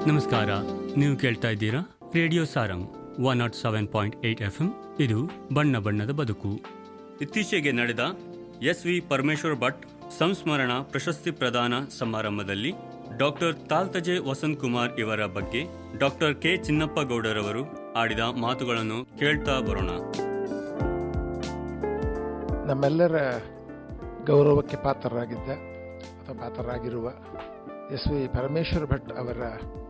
ನಮಸ್ಕಾರ ನೀವು ಕೇಳ್ತಾ ಇದ್ದೀರಾ radio Sarang one not seven point eight F M ಇದು ಬಣ್ಣ ಬಣ್ಣದ ಬದುಕು ಇತ್ತೀಚೆಗೆ ನಡೆದ ಎಸ್ ವಿ ಪರಮೇಶ್ವರ್ ಭಟ್ ಸಂಸ್ಮರಣ ಪ್ರಶಸ್ತಿ ಪ್ರದಾನ ಸಮಾರಂಭದಲ್ಲಿ ಡಾಕ್ಟರ್ ತಾಲ್ತಜೆ ವಸಂತ್ ಕುಮಾರ್ ಇವರ ಬಗ್ಗೆ ಡಾಕ್ಟರ್ ಕೆ ಚಿನ್ನಪ್ಪ ಗೌಡರವರು ಆಡಿದ ಮಾತುಗಳನ್ನು ಕೇಳ್ತಾ ಬರೋಣ ನಮ್ಮೆಲ್ಲರ ಗೌರವಕ್ಕೆ ಪಾತ್ರರಾಗಿದ್ದ ಅಥವಾ ಪಾತ್ರರಾಗಿರುವ ಎಸ್ ವಿ ಪರಮೇಶ್ವರ್ ಭಟ್ ಅವರ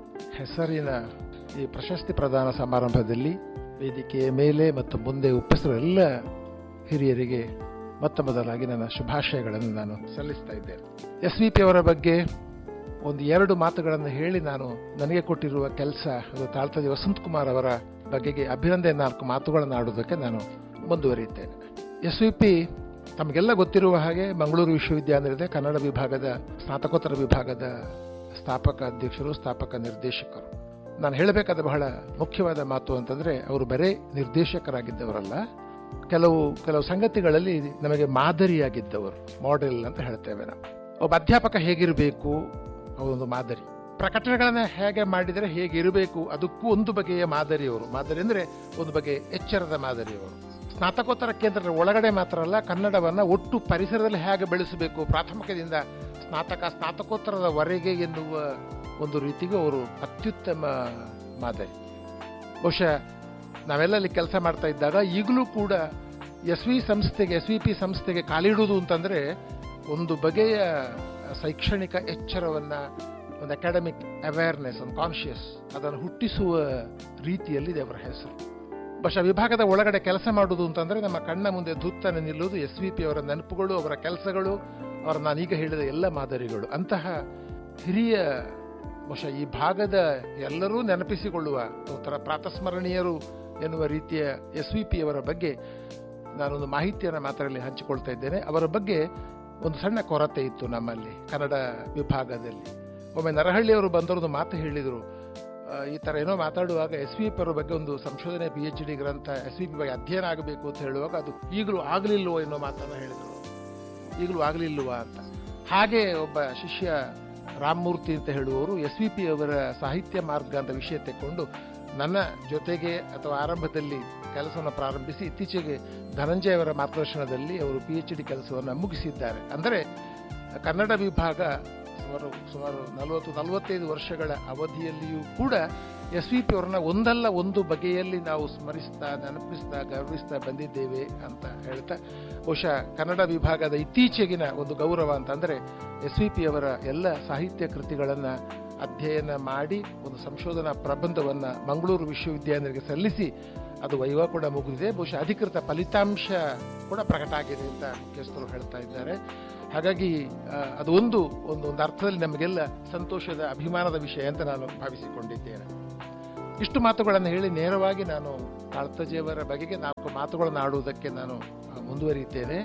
ಹೆಸರಿನ ಈ ಪ್ರಶಸ್ತಿ ಪ್ರದಾನ ಸಮಾರಂಭದಲ್ಲಿ ವೇದಿಕೆಯ ಮೇಲೆ ಮತ್ತು ಮುಂದೆ ಉಪಸ್ಥಿತರ ಎಲ್ಲ ಹಿರಿಯರಿಗೆ ಮೊತ್ತ ಮೊದಲಾಗಿ ನನ್ನ ಶುಭಾಶಯಗಳನ್ನು ನಾನು ಸಲ್ಲಿಸ್ತಾ ಇದ್ದೇನೆ ಎಸ್ ವಿ ಪಿ ಅವರ ಬಗ್ಗೆ ಒಂದು ಎರಡು ಮಾತುಗಳನ್ನು ಹೇಳಿ ನಾನು ನನಗೆ ಕೊಟ್ಟಿರುವ ಕೆಲಸ ಅದು ತಾಳ್ತದೆ ವಸಂತ್ ಕುಮಾರ್ ಅವರ ಬಗೆಗೆ ಅಭಿನಂದನೆ ನಾಲ್ಕು ಮಾತುಗಳನ್ನು ಆಡುವುದಕ್ಕೆ ನಾನು ಮುಂದುವರಿಯುತ್ತೇನೆ ಎಸ್ ವಿ ಪಿ ತಮಗೆಲ್ಲ ಗೊತ್ತಿರುವ ಹಾಗೆ ಮಂಗಳೂರು ವಿಶ್ವವಿದ್ಯಾನಿಲಯದ ಕನ್ನಡ ವಿಭಾಗದ ಸ್ನಾತಕೋತ್ತರ ವಿಭಾಗದ ಸ್ಥಾಪಕ ಅಧ್ಯಕ್ಷರು ಸ್ಥಾಪಕ ನಿರ್ದೇಶಕರು ನಾನು ಹೇಳಬೇಕಾದ ಬಹಳ ಮುಖ್ಯವಾದ ಮಾತು ಅಂತಂದ್ರೆ ಅವರು ಬರೇ ನಿರ್ದೇಶಕರಾಗಿದ್ದವರಲ್ಲ ಕೆಲವು ಕೆಲವು ಸಂಗತಿಗಳಲ್ಲಿ ನಮಗೆ ಮಾದರಿಯಾಗಿದ್ದವರು ಮಾಡೆಲ್ ಅಂತ ಹೇಳ್ತೇವೆ ನಾವು ಒಬ್ಬ ಅಧ್ಯಾಪಕ ಹೇಗಿರಬೇಕು ಅವರೊಂದು ಮಾದರಿ ಪ್ರಕಟಣೆಗಳನ್ನ ಹೇಗೆ ಮಾಡಿದರೆ ಹೇಗಿರಬೇಕು ಅದಕ್ಕೂ ಒಂದು ಬಗೆಯ ಮಾದರಿಯವರು ಮಾದರಿ ಅಂದ್ರೆ ಒಂದು ಬಗೆಯ ಎಚ್ಚರದ ಮಾದರಿಯವರು ಸ್ನಾತಕೋತ್ತರ ಕೇಂದ್ರದ ಒಳಗಡೆ ಮಾತ್ರ ಅಲ್ಲ ಕನ್ನಡವನ್ನ ಒಟ್ಟು ಪರಿಸರದಲ್ಲಿ ಹೇಗೆ ಬೆಳೆಸಬೇಕು ಪ್ರಾಥಮಿಕದಿಂದ ಸ್ನಾತಕ ಸ್ನಾತಕೋತ್ತರದವರೆಗೆ ಎನ್ನುವ ಒಂದು ರೀತಿಗೂ ಅವರು ಅತ್ಯುತ್ತಮ ಮಾದರಿ ಬಹುಶಃ ನಾವೆಲ್ಲ ಅಲ್ಲಿ ಕೆಲಸ ಮಾಡ್ತಾ ಇದ್ದಾಗ ಈಗಲೂ ಕೂಡ ಎಸ್ ವಿ ಸಂಸ್ಥೆಗೆ ಎಸ್ ವಿ ಪಿ ಸಂಸ್ಥೆಗೆ ಕಾಲಿಡುವುದು ಅಂತಂದ್ರೆ ಒಂದು ಬಗೆಯ ಶೈಕ್ಷಣಿಕ ಎಚ್ಚರವನ್ನ ಒಂದು ಅಕಾಡೆಮಿಕ್ ಅವೇರ್ನೆಸ್ ಒಂದು ಕಾನ್ಶಿಯಸ್ ಅದನ್ನು ಹುಟ್ಟಿಸುವ ರೀತಿಯಲ್ಲಿದೆ ಅವರ ಹೆಸರು ಬಹುಶಃ ವಿಭಾಗದ ಒಳಗಡೆ ಕೆಲಸ ಮಾಡುವುದು ಅಂತಂದ್ರೆ ನಮ್ಮ ಕಣ್ಣ ಮುಂದೆ ಧುತ್ತನೆ ನಿಲ್ಲುವುದು ಎಸ್ ವಿ ಪಿ ಅವರ ನೆನಪುಗಳು ಅವರ ಕೆಲಸಗಳು ಅವರ ನಾನೀಗ ಹೇಳಿದ ಎಲ್ಲ ಮಾದರಿಗಳು ಅಂತಹ ಹಿರಿಯ ಬಹುಶಃ ಈ ಭಾಗದ ಎಲ್ಲರೂ ನೆನಪಿಸಿಕೊಳ್ಳುವ ಒಂಥರ ಪ್ರಾತಸ್ಮರಣೀಯರು ಎನ್ನುವ ರೀತಿಯ ಎಸ್ ವಿ ಪಿ ಅವರ ಬಗ್ಗೆ ನಾನೊಂದು ಮಾಹಿತಿಯನ್ನು ಮಾತ್ರದಲ್ಲಿ ಹಂಚಿಕೊಳ್ತಾ ಇದ್ದೇನೆ ಅವರ ಬಗ್ಗೆ ಒಂದು ಸಣ್ಣ ಕೊರತೆ ಇತ್ತು ನಮ್ಮಲ್ಲಿ ಕನ್ನಡ ವಿಭಾಗದಲ್ಲಿ ಒಮ್ಮೆ ನರಹಳ್ಳಿಯವರು ಬಂದವರು ಮಾತು ಹೇಳಿದರು ಆ, ಈ ಥರ ಏನೋ ಮಾತಾಡುವಾಗ ಎಸ್ ವಿ ಪಿ ಅವರ ಬಗ್ಗೆ ಒಂದು ಸಂಶೋಧನೆ ಪಿ ಎಚ್ ಡಿ ಗ್ರಂಥ ಎಸ್ ವಿ ಪಿ ಬಗ್ಗೆ ಅಧ್ಯಯನ ಆಗಬೇಕು ಅಂತ ಹೇಳುವಾಗ ಅದು ಈಗಲೂ ಆಗಲಿಲ್ವೋ ಎನ್ನೋ ಮಾತನ್ನು ಹೇಳಿದರು ಈಗಲೂ ಆಗಲಿಲ್ವಾ ಅಂತ ಹಾಗೆ ಒಬ್ಬ ಶಿಷ್ಯ ರಾಮಮೂರ್ತಿ ಅಂತ ಹೇಳುವವರು ಎಸ್ ವಿ ಪಿ ಅವರ ಸಾಹಿತ್ಯ ಮಾರ್ಗ ಅಂತ ವಿಷಯ ತೆಕ್ಕೊಂಡು ನನ್ನ ಜೊತೆಗೆ ಅಥವಾ ಆರಂಭದಲ್ಲಿ ಕೆಲಸವನ್ನು ಪ್ರಾರಂಭಿಸಿ ಇತ್ತೀಚೆಗೆ ಧನಂಜಯ ಅವರ ಮಾರ್ಗದರ್ಶನದಲ್ಲಿ ಅವರು ಪಿ ಎಚ್ ಡಿ ಕೆಲಸವನ್ನು ಮುಗಿಸಿದ್ದಾರೆ ಅಂದರೆ ಕನ್ನಡ ವಿಭಾಗ ಸುಮಾರು ಸುಮಾರು ನಲವತ್ತು ನಲವತ್ತೈದು ವರ್ಷಗಳ ಅವಧಿಯಲ್ಲಿಯೂ ಕೂಡ ಎಸ್ ವಿ ಪಿ ಅವರನ್ನ ಒಂದಲ್ಲ ಒಂದು ಬಗೆಯಲ್ಲಿ ನಾವು ಸ್ಮರಿಸ್ತಾ ನೆನಪಿಸ್ತಾ ಗೌರವಿಸ್ತಾ ಬಂದಿದ್ದೇವೆ ಅಂತ ಹೇಳ್ತಾ ಬಹುಶಃ ಕನ್ನಡ ವಿಭಾಗದ ಇತ್ತೀಚೆಗಿನ ಒಂದು ಗೌರವ ಅಂತಂದ್ರೆ ಎಸ್ ವಿ ಪಿ ಅವರ ಎಲ್ಲ ಸಾಹಿತ್ಯ ಕೃತಿಗಳನ್ನು ಅಧ್ಯಯನ ಮಾಡಿ ಒಂದು ಸಂಶೋಧನಾ ಪ್ರಬಂಧವನ್ನ ಮಂಗಳೂರು ವಿಶ್ವವಿದ್ಯಾನಿಲಯಕ್ಕೆ ಸಲ್ಲಿಸಿ ಅದು ವೈವ ಕೂಡ ಮುಗಿದಿದೆ ಬಹುಶಃ ಅಧಿಕೃತ ಫಲಿತಾಂಶ ಕೂಡ ಪ್ರಕಟ ಆಗಿದೆ ಅಂತ ಮುಖ್ಯಸ್ಥರು ಹೇಳ್ತಾ ಇದ್ದಾರೆ ಹಾಗಾಗಿ ಆ, ಅದು ಒಂದು ಒಂದು ಒಂದು ಅರ್ಥದಲ್ಲಿ ನಮಗೆಲ್ಲ ಸಂತೋಷದ ಅಭಿಮಾನದ ವಿಷಯ ಅಂತ ನಾನು ಭಾವಿಸಿಕೊಂಡಿದ್ದೇನೆ ಇಷ್ಟು ಮಾತುಗಳನ್ನು ಹೇಳಿ ನೇರವಾಗಿ ನಾನು ತಾಳ್ತಜೆಯವರ ಬಗೆಗೆ ನಾಲ್ಕು ಮಾತುಗಳನ್ನು ಆಡುವುದಕ್ಕೆ ನಾನು ಆ, ಮುಂದುವರಿಯುತ್ತೇನೆ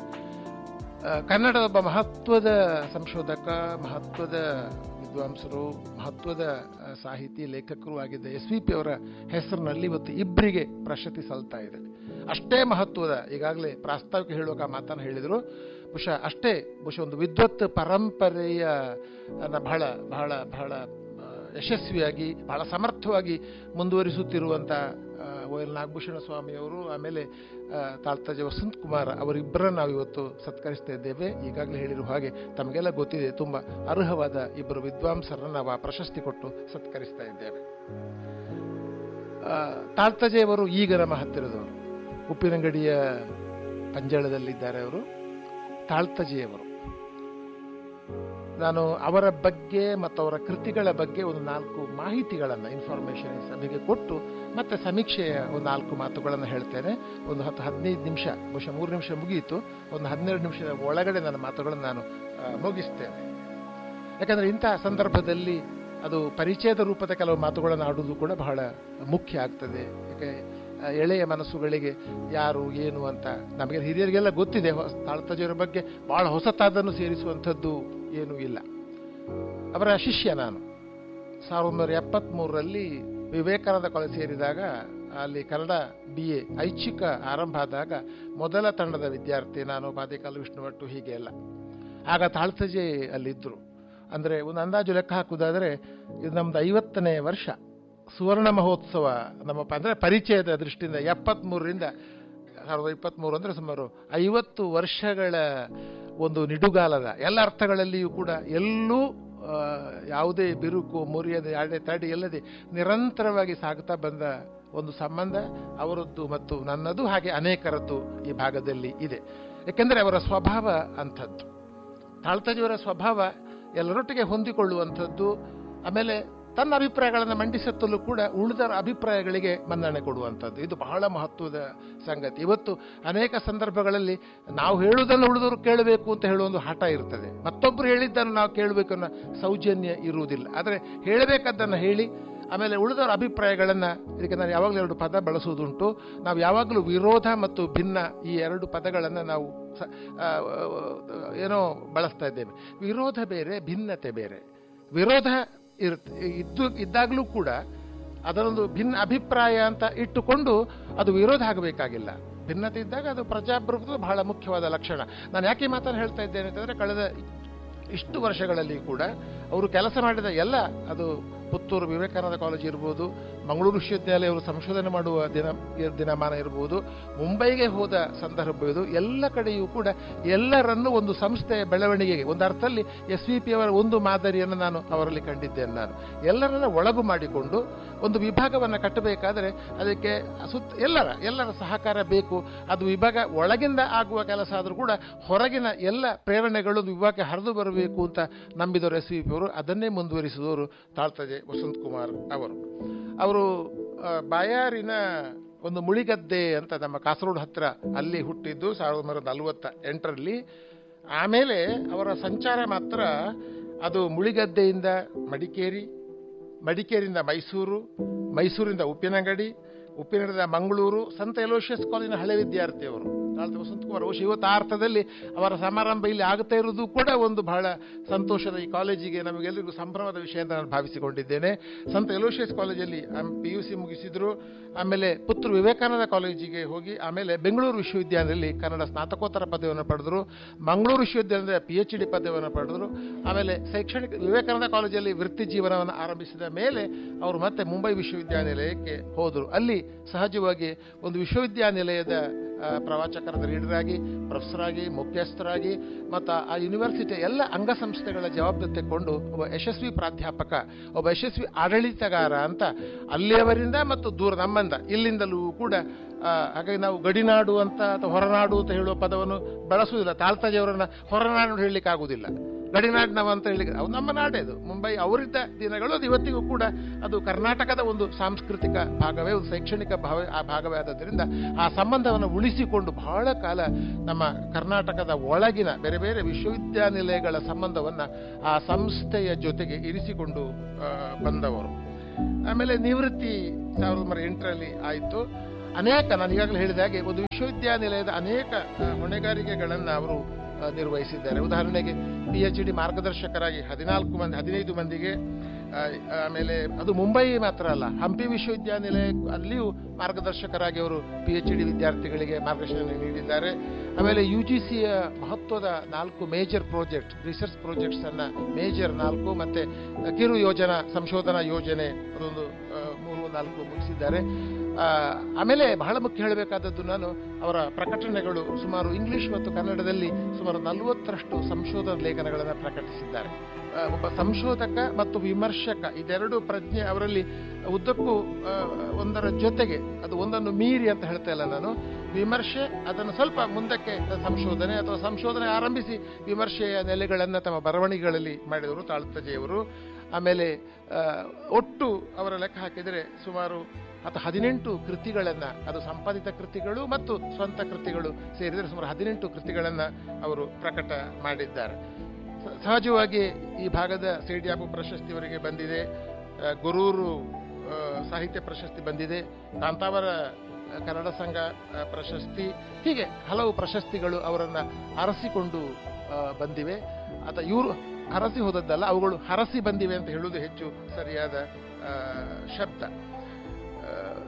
ಆ, ಕನ್ನಡ ಒಬ್ಬ ಮಹತ್ವದ ಸಂಶೋಧಕ ಮಹತ್ವದ ವಿದ್ವಾಂಸರು ಮಹತ್ವದ ಆ, ಸಾಹಿತಿ ಲೇಖಕರು ಆಗಿದ್ದ ಎಸ್ ವಿ ಪಿ ಅವರ ಹೆಸರಿನಲ್ಲಿ ಇವತ್ತು ಇಬ್ಬರಿಗೆ ಪ್ರಶಸ್ತಿ ಸಲ್ತಾ ಇದೆ ಅಷ್ಟೇ ಮಹತ್ವದ ಈಗಾಗಲೇ ಪ್ರಾಸ್ತಾವಿಕ ಹೇಳುವಾಗ ಆ ಮಾತನ್ನು ಹೇಳಿದರು ಬಹುಶಃ ಅಷ್ಟೇ ಬಹುಶಃ ಒಂದು ವಿದ್ವತ್ ಪರಂಪರೆಯ ಅನ್ನ ಬಹಳ ಬಹಳ ಬಹಳ ಆ, ಯಶಸ್ವಿಯಾಗಿ ಬಹಳ ಸಮರ್ಥವಾಗಿ ಮುಂದುವರಿಸುತ್ತಿರುವಂಥ ಒ ಎಲ್ ನಾಗಭೂಷಣ ಸ್ವಾಮಿಯವರು ಆಮೇಲೆ ಆ, ತಾಳ್ತಜೆ ವಸಂತ್ ಕುಮಾರ್ ಅವರಿಬ್ಬರನ್ನು ನಾವು ಇವತ್ತು ಸತ್ಕರಿಸ್ತಾ ಇದ್ದೇವೆ ಈಗಾಗಲೇ ಹೇಳಿರುವ ಹಾಗೆ ತಮಗೆಲ್ಲ ಗೊತ್ತಿದೆ ತುಂಬ ಅರ್ಹವಾದ ಇಬ್ಬರು ವಿದ್ವಾಂಸರನ್ನು ನಾವು ಆ ಪ್ರಶಸ್ತಿ ಕೊಟ್ಟು ಸತ್ಕರಿಸ್ತಾ ಇದ್ದೇವೆ ಆ, ತಾಳ್ತಜೆಯವರು ಈಗ ನಮ್ಮ ಹತ್ತಿರದವರು ಉಪ್ಪಿನಂಗಡಿಯ ಪಂಜಳದಲ್ಲಿದ್ದಾರೆ ಅವರು ತಾಳ್ತಜೆಯವರು ನಾನು ಅವರ ಬಗ್ಗೆ ಮತ್ತು ಅವರ ಕೃತಿಗಳ ಬಗ್ಗೆ ಒಂದು ನಾಲ್ಕು ಮಾಹಿತಿಗಳನ್ನು ಇನ್ಫಾರ್ಮೇಶನ್ ಸಭೆಗೆ ಕೊಟ್ಟು ಮತ್ತೆ ಸಮೀಕ್ಷೆಯ ಒಂದು ನಾಲ್ಕು ಮಾತುಗಳನ್ನು ಹೇಳ್ತೇನೆ ಒಂದು ಹತ್ತು ಹದಿನೈದು ನಿಮಿಷ ಬಹುಶಃ ಮೂರು ನಿಮಿಷ ಮುಗಿಯಿತು ಒಂದು ಹನ್ನೆರಡು ನಿಮಿಷದ ಒಳಗಡೆ ನನ್ನ ಮಾತುಗಳನ್ನು ನಾನು ಆ, ಮುಗಿಸ್ತೇನೆ ಯಾಕಂದ್ರೆ ಇಂತಹ ಸಂದರ್ಭದಲ್ಲಿ ಅದು ಪರಿಚಯದ ರೂಪದ ಕೆಲವು ಮಾತುಗಳನ್ನು ಆಡುವುದು ಕೂಡ ಬಹಳ ಮುಖ್ಯ ಆಗ್ತದೆ ಯಾಕೆ ಆ, ಎಳೆಯ ಮನಸ್ಸುಗಳಿಗೆ ಯಾರು ಏನು ಅಂತ ನಮಗೆ ಹಿರಿಯರಿಗೆಲ್ಲ ಗೊತ್ತಿದೆ ಹೊಸ ತಾಳ್ತಜೆಯವರ ಬಗ್ಗೆ ಬಹಳ ಹೊಸತಾದನ್ನು ಸೇರಿಸುವಂಥದ್ದು ಏನೂ ಇಲ್ಲ ಅವರ ಶಿಷ್ಯ ನಾನು ಸಾವಿರದ ಒಂಬೈನೂರ ಎಪ್ಪತ್ತ್ಮೂರರಲ್ಲಿ ವಿವೇಕಾನಂದ ಕಾಲೇಜ್ ಸೇರಿದಾಗ ಅಲ್ಲಿ ಕನ್ನಡ ಬಿ ಎ ಐಚ್ಛಿಕ ಆರಂಭ ಆದಾಗ ಮೊದಲ ತಂಡದ ವಿದ್ಯಾರ್ಥಿ ನಾನು ಬಾದಿಕಾಲು ವಿಷ್ಣು ಭಟ್ಟು ಹೀಗೆ ಎಲ್ಲ ಆಗ ತಾಳ್ತಜೆ ಅಲ್ಲಿದ್ದರು ಅಂದರೆ ಒಂದು ಅಂದಾಜು ಲೆಕ್ಕ ಹಾಕುವುದಾದರೆ ಇದು ನಮ್ಮದು ಐವತ್ತನೇ ವರ್ಷ ಸುವರ್ಣ ಮಹೋತ್ಸವ ನಮ್ಮ ಅಂದರೆ ಪರಿಚಯದ ದೃಷ್ಟಿಯಿಂದ ಎಪ್ಪತ್ತ್ಮೂರರಿಂದ ಸಾವಿರದ ಇಪ್ಪತ್ತ್ಮೂರು ಅಂದರೆ ಸುಮಾರು ಐವತ್ತು ವರ್ಷಗಳ ಒಂದು ನಿಡುಗಾಲದ ಎಲ್ಲ ಅರ್ಥಗಳಲ್ಲಿಯೂ ಕೂಡ ಎಲ್ಲೂ ಆ, ಯಾವುದೇ ಬಿರುಕು ಮುರಿಯದೆ ಅಡೆ ತಡೆ ಇಲ್ಲದೆ ನಿರಂತರವಾಗಿ ಸಾಗುತ್ತಾ ಬಂದ ಒಂದು ಸಂಬಂಧ ಅವರದ್ದು ಮತ್ತು ನನ್ನದು ಹಾಗೆ ಅನೇಕರದ್ದು ಈ ಭಾಗದಲ್ಲಿ ಇದೆ ಏಕೆಂದರೆ ಅವರ ಸ್ವಭಾವ ಅಂಥದ್ದು ತಾಳ್ತಜಿಯವರ ಸ್ವಭಾವ ಎಲ್ಲರೊಟ್ಟಿಗೆ ಹೊಂದಿಕೊಳ್ಳುವಂಥದ್ದು ಆಮೇಲೆ ತನ್ನ ಅಭಿಪ್ರಾಯಗಳನ್ನು ಮಂಡಿಸುತ್ತಲೂ ಕೂಡ ಉಳಿದರ ಅಭಿಪ್ರಾಯಗಳಿಗೆ ಮನ್ನಣೆ ಕೊಡುವಂಥದ್ದು ಇದು ಬಹಳ ಮಹತ್ವದ ಸಂಗತಿ ಇವತ್ತು ಅನೇಕ ಸಂದರ್ಭಗಳಲ್ಲಿ ನಾವು ಹೇಳುವುದನ್ನು ಉಳಿದವರು ಕೇಳಬೇಕು ಅಂತ ಹೇಳುವ ಒಂದು ಹಠ ಇರ್ತದೆ ಮತ್ತೊಬ್ಬರು ಹೇಳಿದ್ದನ್ನು ನಾವು ಕೇಳಬೇಕು ಅನ್ನೋ ಸೌಜನ್ಯ ಇರುವುದಿಲ್ಲ ಆದರೆ ಹೇಳಬೇಕಾದ್ದನ್ನು ಹೇಳಿ ಆಮೇಲೆ ಉಳಿದವರ ಅಭಿಪ್ರಾಯಗಳನ್ನು ಇದಕ್ಕೆ ನಾನು ಯಾವಾಗಲೂ ಎರಡು ಪದ ಬಳಸುವುದುಂಟು ನಾವು ಯಾವಾಗಲೂ ವಿರೋಧ ಮತ್ತು ಭಿನ್ನ ಈ ಎರಡು ಪದಗಳನ್ನು ನಾವು ಸ- ಆ, ಏನೋ ಬಳಸ್ತಾ ಇದ್ದೇವೆ ವಿರೋಧ ಬೇರೆ ಭಿನ್ನತೆ ಬೇರೆ ವಿರೋಧ ಇರುತ್ತೆ ಇದ್ದು ಇದ್ದಾಗಲೂ ಕೂಡ ಅದರೊಂದು ಭಿನ್ನ ಅಭಿಪ್ರಾಯ ಅಂತ ಇಟ್ಟುಕೊಂಡು ಅದು ವಿರೋಧ ಆಗಬೇಕಾಗಿಲ್ಲ ಭಿನ್ನತೆ ಇದ್ದಾಗ ಅದು ಪ್ರಜಾಪ್ರಭುತ್ವ ಬಹಳ ಮುಖ್ಯವಾದ ಲಕ್ಷಣ ನಾನು ಯಾಕೆ ಈ ಮಾತನ್ನು ಹೇಳ್ತಾ ಇದ್ದೇನೆ ಅಂತಂದರೆ ಕಳೆದ ಇಷ್ಟು ವರ್ಷಗಳಲ್ಲಿ ಕೂಡ ಅವರು ಕೆಲಸ ಮಾಡಿದ ಎಲ್ಲ ಅದು ಪುತ್ತೂರು ವಿವೇಕಾನಂದ ಕಾಲೇಜ್ ಇರ್ಬೋದು ಮಂಗಳೂರು ವಿಶ್ವವಿದ್ಯಾಲಯ ಅವರು ಸಂಶೋಧನೆ ಮಾಡುವ ದಿನ ದಿನಮಾನ ಇರ್ಬೋದು ಮುಂಬೈಗೆ ಹೋದ ಸಂದರ್ಭ ಇದು ಎಲ್ಲ ಕಡೆಯೂ ಕೂಡ ಎಲ್ಲರನ್ನೂ ಒಂದು ಸಂಸ್ಥೆಯ ಬೆಳವಣಿಗೆಗೆ ಒಂದು ಅರ್ಥದಲ್ಲಿ ಎಸ್ ವಿ ಪಿ ಅವರ ಒಂದು ಮಾದರಿಯನ್ನು ನಾನು ಅವರಲ್ಲಿ ಕಂಡಿದ್ದೇನೆ ನಾನು ಎಲ್ಲರನ್ನ ಒಳಗು ಮಾಡಿಕೊಂಡು ಒಂದು ವಿಭಾಗವನ್ನು ಕಟ್ಟಬೇಕಾದರೆ ಅದಕ್ಕೆ ಸುತ್ತ ಎಲ್ಲರ ಎಲ್ಲರ ಸಹಕಾರ ಬೇಕು ಅದು ವಿಭಾಗ ಒಳಗಿಂದ ಆಗುವ ಕೆಲಸ ಆದರೂ ಕೂಡ ಹೊರಗಿನ ಎಲ್ಲ ಪ್ರೇರಣೆಗಳು ಒಂದು ವಿಭಾಗಕ್ಕೆ ಹರಿದು ಬರಬೇಕು ಅಂತ ನಂಬಿದವರು ಎಸ್ ವಿ ಪಿ ಅವರು ಅದನ್ನೇ ಮುಂದುವರಿಸಿದವರು ತಾಳ್ತಜೆ ವಸಂತ್ ಕುಮಾರ್ ಅವರು ಅವರು ಆ, ಬಾಯಾರಿನ ಒಂದು ಮುಳಿಗದ್ದೆ ಅಂತ ನಮ್ಮ ಕಾಸರಗೋಡು ಹತ್ರ ಅಲ್ಲಿ ಹುಟ್ಟಿದ್ದು ಸಾವಿರದ ಒಂಬೈನೂರ ನಲವತ್ತ ಎಂಟರಲ್ಲಿ ಆಮೇಲೆ ಅವರ ಸಂಚಾರ ಮಾತ್ರ ಅದು ಮುಳಿಗದ್ದೆಯಿಂದ ಮಡಿಕೇರಿ ಮಡಿಕೇರಿಯಿಂದ ಮೈಸೂರು ಮೈಸೂರಿಂದ ಉಪ್ಪಿನಂಗಡಿ ಉಪ್ಪಿನಗರದ ಮಂಗಳೂರು ಸಂತ ಎಲೋಷಿಯಸ್ ಕಾಲೇಜಿನ ಹಳೆ ವಿದ್ಯಾರ್ಥಿ ಅವರು ತಾಳ್ತ ವಸಂತಕುಮಾರ್ ಬಹುಶಃ ಇವತ್ತು ಆ ಅರ್ಥದಲ್ಲಿ ಅವರ ಸಮಾರಂಭ ಇಲ್ಲಿ ಆಗುತ್ತಾ ಇರುವುದು ಕೂಡ ಒಂದು ಬಹಳ ಸಂತೋಷದ ಈ ಕಾಲೇಜಿಗೆ ನಮಗೆಲ್ಲರಿಗೂ ಸಂಭ್ರಮದ ವಿಷಯ ಅಂತ ನಾನು ಭಾವಿಸಿಕೊಂಡಿದ್ದೇನೆ ಸಂತ ಎಲೋಷಿಯಸ್ ಕಾಲೇಜಲ್ಲಿ ಪಿ ಯು ಸಿ ಮುಗಿಸಿದ್ರು ಆಮೇಲೆ ಪುತ್ತೂರು ವಿವೇಕಾನಂದ ಕಾಲೇಜಿಗೆ ಹೋಗಿ ಆಮೇಲೆ ಬೆಂಗಳೂರು ವಿಶ್ವವಿದ್ಯಾಲಯದಲ್ಲಿ ಕನ್ನಡ ಸ್ನಾತಕೋತ್ತರ ಪದವಿಯನ್ನು ಪಡೆದರು ಮಂಗಳೂರು ವಿಶ್ವವಿದ್ಯಾಲಯದ ಪಿ ಎಚ್ ಡಿ ಪದವಿಯನ್ನು ಪಡೆದರು ಆಮೇಲೆ ಶೈಕ್ಷಣಿಕ ವಿವೇಕಾನಂದ ಕಾಲೇಜಲ್ಲಿ ವೃತ್ತಿ ಜೀವನವನ್ನು ಆರಂಭಿಸಿದ ಮೇಲೆ ಅವರು ಮತ್ತೆ ಮುಂಬೈ ವಿಶ್ವವಿದ್ಯಾನಿಲಯಕ್ಕೆ ಹೋದರು ಅಲ್ಲಿ ಸಹಜವಾಗಿ ಒಂದು ವಿಶ್ವವಿದ್ಯಾನಿಲಯದ ಆ, ಪ್ರವಾಚಕರದ ರೀಡರ್ ಆಗಿ ಪ್ರೊಫೆಸರ್ ಆಗಿ ಮುಖ್ಯಸ್ಥರಾಗಿ ಮತ್ತು ಆ ಯೂನಿವರ್ಸಿಟಿಯ ಎಲ್ಲ ಅಂಗಸಂಸ್ಥೆಗಳ ಜವಾಬ್ದಾರಿ ತೆಗೆದುಕೊಂಡು ಒಬ್ಬ ಯಶಸ್ವಿ ಪ್ರಾಧ್ಯಾಪಕ ಒಬ್ಬ ಯಶಸ್ವಿ ಆಡಳಿತಗಾರ ಅಂತ ಅಲ್ಲಿಯವರಿಂದ ಮತ್ತು ದೂರ ನಮ್ಮಿಂದ ಇಲ್ಲಿಂದಲೂ ಕೂಡ ಆ, ಹಾಗಾಗಿ ನಾವು ಗಡಿನಾಡು ಅಂತ ಅಥವಾ ಹೊರನಾಡು ಅಂತ ಹೇಳುವ ಪದವನ್ನು ಬಳಸುವುದಿಲ್ಲ ತಾಳ್ತಾಜಿಯವರನ್ನ ಹೊರನಾಡು ಹೇಳಲಿಕ್ಕೆ ಆಗುವುದಿಲ್ಲ ಗಡಿನಾಡಿನವ ಅಂತ ಹೇಳಿ ಅವು ನಮ್ಮ ನಾಡೇ ಅದು ಮುಂಬೈ ಅವರಿದ್ದ ದಿನಗಳು ಅದು ಇವತ್ತಿಗೂ ಕೂಡ ಅದು ಕರ್ನಾಟಕದ ಒಂದು ಸಾಂಸ್ಕೃತಿಕ ಭಾಗವೇ ಒಂದು ಶೈಕ್ಷಣಿಕ ಭಾವ ಆ ಭಾಗವೇ ಆದದ್ದರಿಂದ ಆ ಸಂಬಂಧವನ್ನು ಉಳಿಸಿಕೊಂಡು ಬಹಳ ಕಾಲ ನಮ್ಮ ಕರ್ನಾಟಕದ ಒಳಗಿನ ಬೇರೆ ಬೇರೆ ವಿಶ್ವವಿದ್ಯಾನಿಲಯಗಳ ಸಂಬಂಧವನ್ನು ಆ ಸಂಸ್ಥೆಯ ಜೊತೆಗೆ ಇರಿಸಿಕೊಂಡು ಆ, ಬಂದವರು ಆಮೇಲೆ ನಿವೃತ್ತಿ ಸಾವಿರದ ಒಂಬೈನೂರ ಎಂಟರಲ್ಲಿ ಆಯಿತು ಅನೇಕ ನಾನು ಈಗಾಗಲೇ ಹೇಳಿದ ಹಾಗೆ ಒಂದು ವಿಶ್ವವಿದ್ಯಾನಿಲಯದ ಅನೇಕ ಆ, ಹೊಣೆಗಾರಿಕೆಗಳನ್ನು ಅವರು ಆ, ನಿರ್ವಹಿಸಿದ್ದಾರೆ ಉದಾಹರಣೆಗೆ ಪಿ ಎಚ್ ಡಿ ಮಾರ್ಗದರ್ಶಕರಾಗಿ ಹದಿನಾಲ್ಕು ಮಂದಿ ಹದಿನೈದು ಮಂದಿಗೆ ಆ, ಆಮೇಲೆ ಅದು ಮುಂಬೈ ಮಾತ್ರ ಅಲ್ಲ ಹಂಪಿ ವಿಶ್ವವಿದ್ಯಾನಿಲಯ ಅಲ್ಲಿಯೂ ಮಾರ್ಗದರ್ಶಕರಾಗಿ ಅವರು ಪಿ ಎಚ್ ಡಿ ವಿದ್ಯಾರ್ಥಿಗಳಿಗೆ ಮಾರ್ಗದರ್ಶನ ನೀಡಿದ್ದಾರೆ ಆಮೇಲೆ ಯು ಜಿ ಸಿಯ ಮಹತ್ವದ ನಾಲ್ಕು ಮೇಜರ್ ಪ್ರಾಜೆಕ್ಟ್ ರಿಸರ್ಚ್ ಪ್ರಾಜೆಕ್ಟ್ಸ್ ಅನ್ನ ಮೇಜರ್ ನಾಲ್ಕು ಮತ್ತೆ ಕಿರು ಯೋಜನಾ ಸಂಶೋಧನಾ ಯೋಜನೆ ಅದೊಂದು ಆ, ಮೂರು ನಾಲ್ಕು ಮುಗಿಸಿದ್ದಾರೆ ಆ, ಆಮೇಲೆ ಬಹಳ ಮುಖ್ಯ ಹೇಳಬೇಕಾದದ್ದು ನಾನು ಅವರ ಪ್ರಕಟಣೆಗಳು ಸುಮಾರು ಇಂಗ್ಲಿಷ್ ಮತ್ತು ಕನ್ನಡದಲ್ಲಿ ಸುಮಾರು ನಲವತ್ತರಷ್ಟು ಸಂಶೋಧನಾ ಲೇಖನಗಳನ್ನು ಪ್ರಕಟಿಸಿದ್ದಾರೆ ಆ, ಒಬ್ಬ ಸಂಶೋಧಕ ಮತ್ತು ವಿಮರ್ಶಕ ಇದೆರಡು ಪ್ರಜ್ಞೆ ಅವರಲ್ಲಿ ಉದ್ದಕ್ಕೂ ಆ, ಒಂದರ ಜೊತೆಗೆ ಅದು ಒಂದನ್ನು ಮೀರಿ ಅಂತ ಹೇಳ್ತಾ ಇಲ್ಲ ನಾನು ವಿಮರ್ಶೆ ಅದನ್ನು ಸ್ವಲ್ಪ ಮುಂದಕ್ಕೆ ಸಂಶೋಧನೆ ಅಥವಾ ಸಂಶೋಧನೆ ಆರಂಭಿಸಿ ವಿಮರ್ಶೆಯ ನೆಲೆಗಳನ್ನು ತಮ್ಮ ಬರವಣಿಗೆಗಳಲ್ಲಿ ಮಾಡಿದವರು ತಾಳ್ತಜೆಯವರು ಆಮೇಲೆ ಆ, ಒಟ್ಟು ಅವರ ಲೆಕ್ಕ ಹಾಕಿದರೆ ಸುಮಾರು ಅಥವಾ ಹದಿನೆಂಟು ಕೃತಿಗಳನ್ನು ಅದು ಸಂಪಾದಿತ ಕೃತಿಗಳು ಮತ್ತು ಸ್ವಂತ ಕೃತಿಗಳು ಸೇರಿದರೆ ಸುಮಾರು ಹದಿನೆಂಟು ಕೃತಿಗಳನ್ನು ಅವರು ಪ್ರಕಟ ಮಾಡಿದ್ದಾರೆ ಸ- ಸಹಜವಾಗಿ ಈ ಭಾಗದ ಸೇಡಿಯಾಪು ಪ್ರಶಸ್ತಿ ಅವರಿಗೆ ಬಂದಿದೆ ಆ, ಗುರೂರು ಆ, ಸಾಹಿತ್ಯ ಪ್ರಶಸ್ತಿ ಬಂದಿದೆ ಕಾಂತಾವರ ಆ, ಕನ್ನಡ ಸಂಘ ಆ, ಪ್ರಶಸ್ತಿ ಹೀಗೆ ಹಲವು ಪ್ರಶಸ್ತಿಗಳು ಅವರನ್ನು ಅರಸಿಕೊಂಡು ಆ, ಬಂದಿವೆ ಅಥವಾ ಇವರು ಹರಸಿ ಹೋದದ್ದಲ್ಲ ಅವುಗಳು ಹರಸಿ ಬಂದಿವೆ ಅಂತ ಹೇಳುವುದು ಹೆಚ್ಚು ಸರಿಯಾದ ಆ, ಶಬ್ದ ಆ,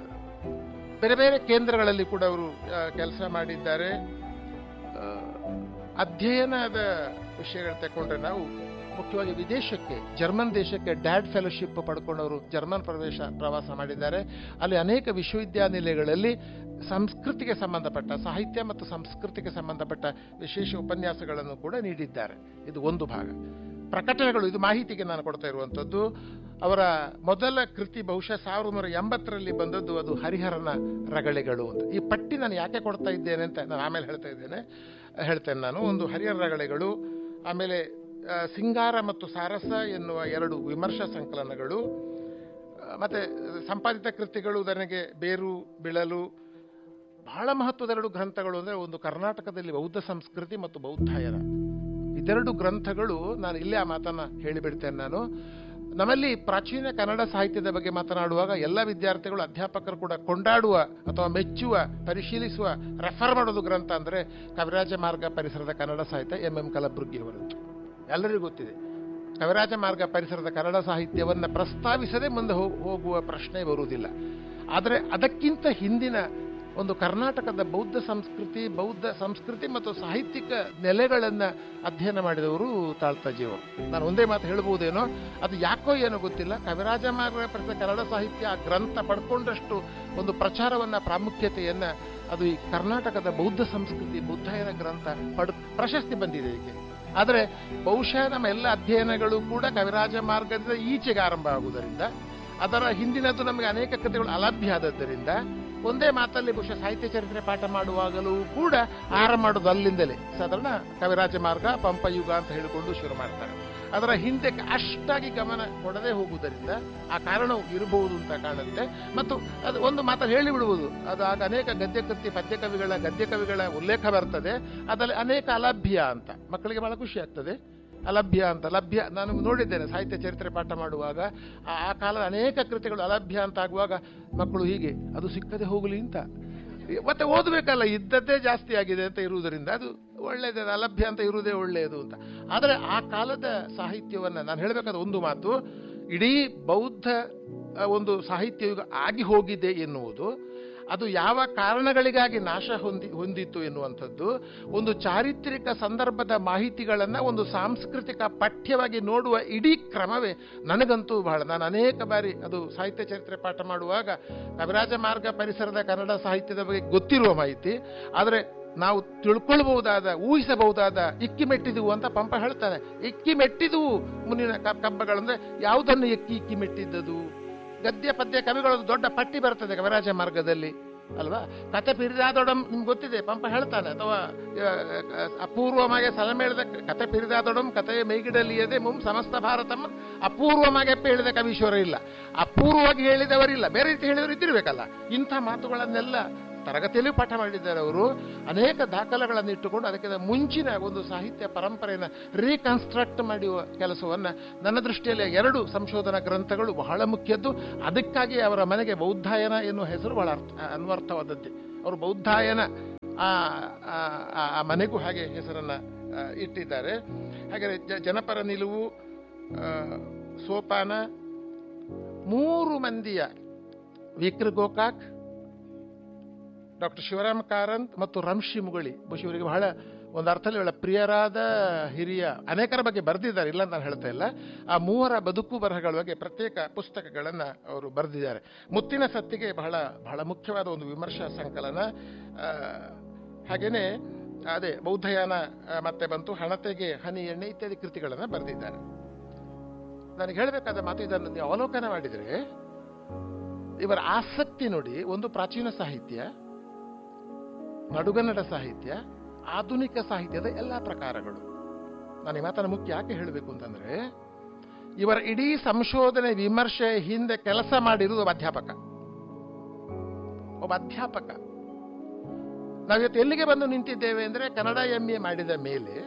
ಬೇರೆ ಬೇರೆ ಕೇಂದ್ರಗಳಲ್ಲಿ ಕೂಡ ಅವರು ಕೆಲಸ ಮಾಡಿದ್ದಾರೆ ಆ, ಅಧ್ಯಯನದ ವಿಷಯಗಳು ತಗೊಂಡ್ರೆ ನಾವು ಮುಖ್ಯವಾಗಿ ವಿದೇಶಕ್ಕೆ ಜರ್ಮನ್ ದೇಶಕ್ಕೆ ಡ್ಯಾಡ್ ಫೆಲೋಶಿಪ್ ಪಡ್ಕೊಂಡವರು ಜರ್ಮನ್ ಪ್ರವೇಶ ಪ್ರವಾಸ ಮಾಡಿದ್ದಾರೆ ಅಲ್ಲಿ ಅನೇಕ ವಿಶ್ವವಿದ್ಯಾನಿಲಯಗಳಲ್ಲಿ ಸಂಸ್ಕೃತಿಗೆ ಸಂಬಂಧಪಟ್ಟ ಸಾಹಿತ್ಯ ಮತ್ತು ಸಂಸ್ಕೃತಿಗೆ ಸಂಬಂಧಪಟ್ಟ ವಿಶೇಷ ಉಪನ್ಯಾಸಗಳನ್ನು ಕೂಡ ನೀಡಿದ್ದಾರೆ ಇದು ಒಂದು ಭಾಗ ಪ್ರಕಟಣೆಗಳು ಇದು ಮಾಹಿತಿಗೆ ನಾನು ಕೊಡ್ತಾ ಇರುವಂಥದ್ದು ಅವರ ಮೊದಲ ಕೃತಿ ಬಹುಶಃ ಸಾವಿರದ ಒಂಬೈನೂರ ಎಂಬತ್ತರಲ್ಲಿ ಬಂದದ್ದು ಅದು ಹರಿಹರನ ರಗಳೆಗಳು ಅಂತ ಈ ಪಟ್ಟಿ ನಾನು ಯಾಕೆ ಕೊಡ್ತಾ ಇದ್ದೇನೆ ಅಂತ ನಾನು ಆಮೇಲೆ ಹೇಳ್ತಾ ಇದ್ದೇನೆ ಹೇಳ್ತೇನೆ ನಾನು ಒಂದು ಹರಿಹರ ರಗಳೆಗಳು ಆಮೇಲೆ ಆ, ಸಿಂಗಾರ ಮತ್ತು ಸಾರಸ ಎನ್ನುವ ಎರಡು ವಿಮರ್ಶಾ ಸಂಕಲನಗಳು ಆ, ಮತ್ತೆ ಸಂಪಾದಿತ ಕೃತಿಗಳು ಉದಾಹರಣೆಗೆ ಬೇರು ಬಿಳಲು ಬಹಳ ಮಹತ್ವದ ಎರಡು ಗ್ರಂಥಗಳು ಅಂದರೆ ಒಂದು ಕರ್ನಾಟಕದಲ್ಲಿ ಬೌದ್ಧ ಸಂಸ್ಕೃತಿ ಮತ್ತು ಬೌದ್ಧಾಯನ ಇದೆರಡು ಗ್ರಂಥಗಳು ನಾನು ಇಲ್ಲೇ ಆ ಮಾತನ್ನ ಹೇಳಿಬಿಡ್ತೇನೆ ನಾನು ನಮ್ಮಲ್ಲಿ ಪ್ರಾಚೀನ ಕನ್ನಡ ಸಾಹಿತ್ಯದ ಬಗ್ಗೆ ಮಾತನಾಡುವಾಗ ಎಲ್ಲ ವಿದ್ಯಾರ್ಥಿಗಳು ಅಧ್ಯಾಪಕರು ಕೂಡ ಕೊಂಡಾಡುವ ಅಥವಾ ಮೆಚ್ಚುವ ಪರಿಶೀಲಿಸುವ ರೆಫರ್ ಮಾಡೋದು ಗ್ರಂಥ ಅಂದರೆ ಕವಿರಾಜ ಮಾರ್ಗ ಪರಿಸರದ ಕನ್ನಡ ಸಾಹಿತ್ಯ ಎಂ ಎಂ ಕಲಬುರ್ಗಿಯವರದ್ದು ಎಲ್ಲರಿಗೂ ಗೊತ್ತಿದೆ ಕವಿರಾಜ ಮಾರ್ಗ ಪರಿಸರದ ಕನ್ನಡ ಸಾಹಿತ್ಯವನ್ನು ಪ್ರಸ್ತಾವಿಸದೆ ಮುಂದೆ ಹೋ- ಹೋಗುವ ಪ್ರಶ್ನೆ ಬರುವುದಿಲ್ಲ ಆದರೆ ಅದಕ್ಕಿಂತ ಹಿಂದಿನ ಒಂದು ಕರ್ನಾಟಕದ ಬೌದ್ಧ ಸಂಸ್ಕೃತಿ ಬೌದ್ಧ ಸಂಸ್ಕೃತಿ ಮತ್ತು ಸಾಹಿತ್ಯಿಕ ನೆಲೆಗಳನ್ನು ಅಧ್ಯಯನ ಮಾಡಿದವರು ತಾಳ್ತಾಜಿಯವರು ನಾನು ಒಂದೇ ಮಾತು ಹೇಳ್ಬೋದೇನೋ ಅದು ಯಾಕೋ ಏನೋ ಗೊತ್ತಿಲ್ಲ ಕವಿರಾಜ ಮಾರ್ಗ ಪರಿಸರ ಕನ್ನಡ ಸಾಹಿತ್ಯ ಆ ಗ್ರಂಥ ಪಡ್ಕೊಂಡಷ್ಟು ಒಂದು ಪ್ರಚಾರವನ್ನ ಪ್ರಾಮುಖ್ಯತೆಯನ್ನ ಅದು ಈ ಕರ್ನಾಟಕದ ಬೌದ್ಧ ಸಂಸ್ಕೃತಿ ಬುದ್ಧಾಯನ ಗ್ರಂಥ ಪಡ್ ಪ್ರಶಸ್ತಿ ಬಂದಿದೆ ಇದಕ್ಕೆ ಆದರೆ ಬಹುಶಃ ನಮ್ಮ ಎಲ್ಲ ಅಧ್ಯಯನಗಳು ಕೂಡ ಕವಿರಾಜ ಮಾರ್ಗದಿಂದ ಈಚೆಗೆ ಆರಂಭ ಆಗುವುದರಿಂದ ಅದರ ಹಿಂದಿನದ್ದು ನಮಗೆ ಅನೇಕ ಕೃತಿಗಳು ಅಲಭ್ಯ ಆದದ್ದರಿಂದ ಒಂದೇ ಮಾತಲ್ಲಿ ಬಹುಶಃ ಸಾಹಿತ್ಯ ಚರಿತ್ರೆ ಪಾಠ ಮಾಡುವಾಗಲೂ ಕೂಡ ಆರಂಭ ಮಾಡೋದು ಅಲ್ಲಿಂದಲೇ ಸಾಧಾರಣ ಕವಿರಾಜ ಮಾರ್ಗ ಪಂಪಯುಗ ಅಂತ ಹೇಳಿಕೊಂಡು ಶುರು ಮಾಡ್ತಾರೆ ಅದರ ಹಿಂದೆ ಅಷ್ಟಾಗಿ ಗಮನ ಕೊಡದೆ ಹೋಗುವುದರಿಂದ ಆ ಕಾರಣವು ಇರಬಹುದು ಅಂತ ಕಾಣುತ್ತೆ ಮತ್ತು ಅದು ಒಂದು ಮಾತಲ್ಲಿ ಹೇಳಿಬಿಡುವುದು ಅದು ಆಗ ಅನೇಕ ಗದ್ಯ ಕೃತಿ ಪದ್ಯ ಕವಿಗಳ ಗದ್ಯ ಕವಿಗಳ ಉಲ್ಲೇಖ ಬರ್ತದೆ ಅದರಲ್ಲಿ ಅನೇಕ ಅಲಭ್ಯ ಅಂತ ಮಕ್ಕಳಿಗೆ ಬಹಳ ಖುಷಿ ಆಗ್ತದೆ ಅಲಭ್ಯ ಅಂತ ಲಭ್ಯ ನಾನು ನೋಡಿದ್ದೇನೆ ಸಾಹಿತ್ಯ ಚರಿತ್ರೆ ಪಾಠ ಮಾಡುವಾಗ ಆ ಆ ಕಾಲದ ಅನೇಕ ಕೃತಿಗಳು ಅಲಭ್ಯ ಅಂತ ಆಗುವಾಗ ಮಕ್ಕಳು ಹೀಗೆ ಅದು ಸಿಕ್ಕದೆ ಹೋಗಲಿ ಅಂತ ಮತ್ತೆ ಓದಬೇಕಲ್ಲ ಇದ್ದದ್ದೇ ಜಾಸ್ತಿ ಆಗಿದೆ ಅಂತ ಇರುವುದರಿಂದ ಅದು ಒಳ್ಳೆಯದು ಅದು ಅಲಭ್ಯ ಅಂತ ಇರುವುದೇ ಒಳ್ಳೆಯದು ಅಂತ ಆದರೆ ಆ ಕಾಲದ ಸಾಹಿತ್ಯವನ್ನು ನಾನು ಹೇಳಬೇಕಾದ ಒಂದು ಮಾತು ಇಡೀ ಬೌದ್ಧ ಆ, ಒಂದು ಸಾಹಿತ್ಯ ಯುಗ ಆಗಿ ಹೋಗಿದೆ ಎನ್ನುವುದು ಅದು ಯಾವ ಕಾರಣಗಳಿಗಾಗಿ ನಾಶ ಹೊಂದಿ ಹೊಂದಿತ್ತು ಎನ್ನುವಂಥದ್ದು ಒಂದು ಚಾರಿತ್ರಿಕ ಸಂದರ್ಭದ ಮಾಹಿತಿಗಳನ್ನು ಒಂದು ಸಾಂಸ್ಕೃತಿಕ ಪಠ್ಯವಾಗಿ ನೋಡುವ ಇಡೀ ಕ್ರಮವೇ ನನಗಂತೂ ಬಹಳ ನಾನು ಅನೇಕ ಬಾರಿ ಅದು ಸಾಹಿತ್ಯ ಚರಿತ್ರೆ ಪಾಠ ಮಾಡುವಾಗ ಕವಿರಾಜ ಮಾರ್ಗ ಪರಿಸರದ ಕನ್ನಡ ಸಾಹಿತ್ಯದ ಬಗ್ಗೆ ಗೊತ್ತಿರುವ ಮಾಹಿತಿ ಆದರೆ ನಾವು ತಿಳ್ಕೊಳ್ಬಹುದಾದ ಊಹಿಸಬಹುದಾದ ಇಕ್ಕಿ ಮೆಟ್ಟಿದುವು ಅಂತ ಪಂಪ ಹೇಳ್ತಾನೆ ಇಕ್ಕಿ ಮೆಟ್ಟಿದುವು ಮುಂದಿನ ಕ- ಕಬ್ಬಗಳಂದ್ರೆ ಯಾವುದನ್ನು ಎಕ್ಕಿ ಇಕ್ಕಿ ಮೆಟ್ಟಿದ್ದದು ಗದ್ಯ ಪದ್ಯ ಕವಿಗಳದ್ದು ದೊಡ್ಡ ಪಟ್ಟಿ ಬರ್ತದೆ ಕವಿರಾಜ ಮಾರ್ಗದಲ್ಲಿ ಅಲ್ವಾ ಕತೆ ಪಿರಿದಾದೊಡಂ ನಿಮ್ಗೆ ಗೊತ್ತಿದೆ ಪಂಪ ಹೇಳ್ತಾನೆ ಅಥವಾ ಆ, ಆ, ಅಪೂರ್ವಮಾಗೆ ಸಲಮೇಳಿದ ಕತೆ ಪಿರಿದಾದೊಡಂ ಕತೆ ಮೈಗಿಡಲಿಯದೆ ಮುಂ ಸಮಸ್ತ ಭಾರತಂ ಅಪೂರ್ವಮಾಗೆ ಹೇಳಿದ ಕವೀಶ್ವರ ಇಲ್ಲ ಅಪೂರ್ವವಾಗಿ ಹೇಳಿದವರಿಲ್ಲ ಬೇರೆ ರೀತಿ ಹೇಳಿದವರು ಇದ್ದಿರ್ಬೇಕಲ್ಲ ಇಂಥ ಮಾತುಗಳನ್ನೆಲ್ಲ ತರಗತಿಯಲ್ಲೂ ಪಾಠ ಮಾಡಿದ್ದಾರೆ ಅವರು ಅನೇಕ ದಾಖಲೆಗಳನ್ನು ಇಟ್ಟುಕೊಂಡು ಅದಕ್ಕೆ ಮುಂಚಿನ ಒಂದು ಸಾಹಿತ್ಯ ಪರಂಪರೆಯನ್ನು ರೀಕನ್ಸ್ಟ್ರಕ್ಟ್ ಮಾಡುವ ಕೆಲಸವನ್ನು ನನ್ನ ದೃಷ್ಟಿಯಲ್ಲಿ ಎರಡು ಸಂಶೋಧನಾ ಗ್ರಂಥಗಳು ಬಹಳ ಮುಖ್ಯದ್ದು ಅದಕ್ಕಾಗಿ ಅವರ ಮನೆಗೆ ಬೌದ್ಧಾಯನ ಎನ್ನುವ ಹೆಸರು ಬಹಳ ಅರ್ಥ ಅನ್ವರ್ಥವಾದದ್ದೇ ಅವರು ಬೌದ್ಧಾಯನ ಆ ಆ- ಆ- ಆ ಮನೆಗೂ ಹಾಗೆ ಹೆಸರನ್ನು ಇಟ್ಟಿದ್ದಾರೆ ಹಾಗೆ ಜ- ಜನಪರ ನಿಲುವು ಆ, ಸೋಪಾನ ಮೂರು ಮಂದಿಯ ವಿಕ್ರ ಗೋಕಾಕ್ ಡಾಕ್ಟರ್ ಶಿವರಾಮ ಕಾರಂತ್ ಮತ್ತು ರಂಶಿ ಮುಗಳಿ ಬಹುಶಃ ಇವರಿಗೆ ಬಹಳ ಒಂದು ಅರ್ಥದಲ್ಲಿ ಬಹಳ ಪ್ರಿಯರಾದ ಹಿರಿಯ ಅನೇಕರ ಬಗ್ಗೆ ಬರೆದಿದ್ದಾರೆ ಇಲ್ಲ ಅಂತ ನಾನು ಹೇಳ್ತಾ ಇಲ್ಲ ಆ ಮೂವರ ಬದುಕು ಬರಹಗಳ ಬಗ್ಗೆ ಪ್ರತ್ಯೇಕ ಪುಸ್ತಕಗಳನ್ನು ಅವರು ಬರೆದಿದ್ದಾರೆ ಮುತ್ತಿನ ಸತ್ತಿಗೆ ಬಹಳ ಬಹಳ ಮುಖ್ಯವಾದ ಒಂದು ವಿಮರ್ಶಾ ಸಂಕಲನ ಆ, ಹಾಗೇನೆ ಅದೇ ಬೌದ್ಧಯಾನ ಆ, ಮತ್ತೆ ಬಂತು ಹಣತೆಗೆ ಹನಿ ಎಣ್ಣೆ ಇತ್ಯಾದಿ ಕೃತಿಗಳನ್ನು ಬರೆದಿದ್ದಾರೆ ನನಗೆ ಹೇಳಬೇಕಾದ ಮಾತು ಇದನ್ನು ನೀವು ಅವಲೋಕನ ಮಾಡಿದರೆ ಇವರ ಆಸಕ್ತಿ ನೋಡಿ ಒಂದು ಪ್ರಾಚೀನ ಸಾಹಿತ್ಯ ನಡುಗನ್ನಡ ಸಾಹಿತ್ಯ ಆಧುನಿಕ ಸಾಹಿತ್ಯದ ಎಲ್ಲ ಪ್ರಕಾರಗಳು ನಾನು ಈ ಮಾತನ್ನು ಮುಖ್ಯ ಯಾಕೆ ಹೇಳಬೇಕು ಅಂತಂದ್ರೆ ಇವರ ಇಡೀ ಸಂಶೋಧನೆ ವಿಮರ್ಶೆ ಹಿಂದೆ ಕೆಲಸ ಮಾಡಿರುವುದು ಒಬ್ಬ ಅಧ್ಯಾಪಕ ಒಬ್ಬ ಅಧ್ಯಾಪಕ ನಾವಿವತ್ತು ಎಲ್ಲಿಗೆ ಬಂದು ನಿಂತಿದ್ದೇವೆ ಅಂದ್ರೆ ಕನ್ನಡ ಎಂ ಎ ಮಾಡಿದ ಮೇಲೆ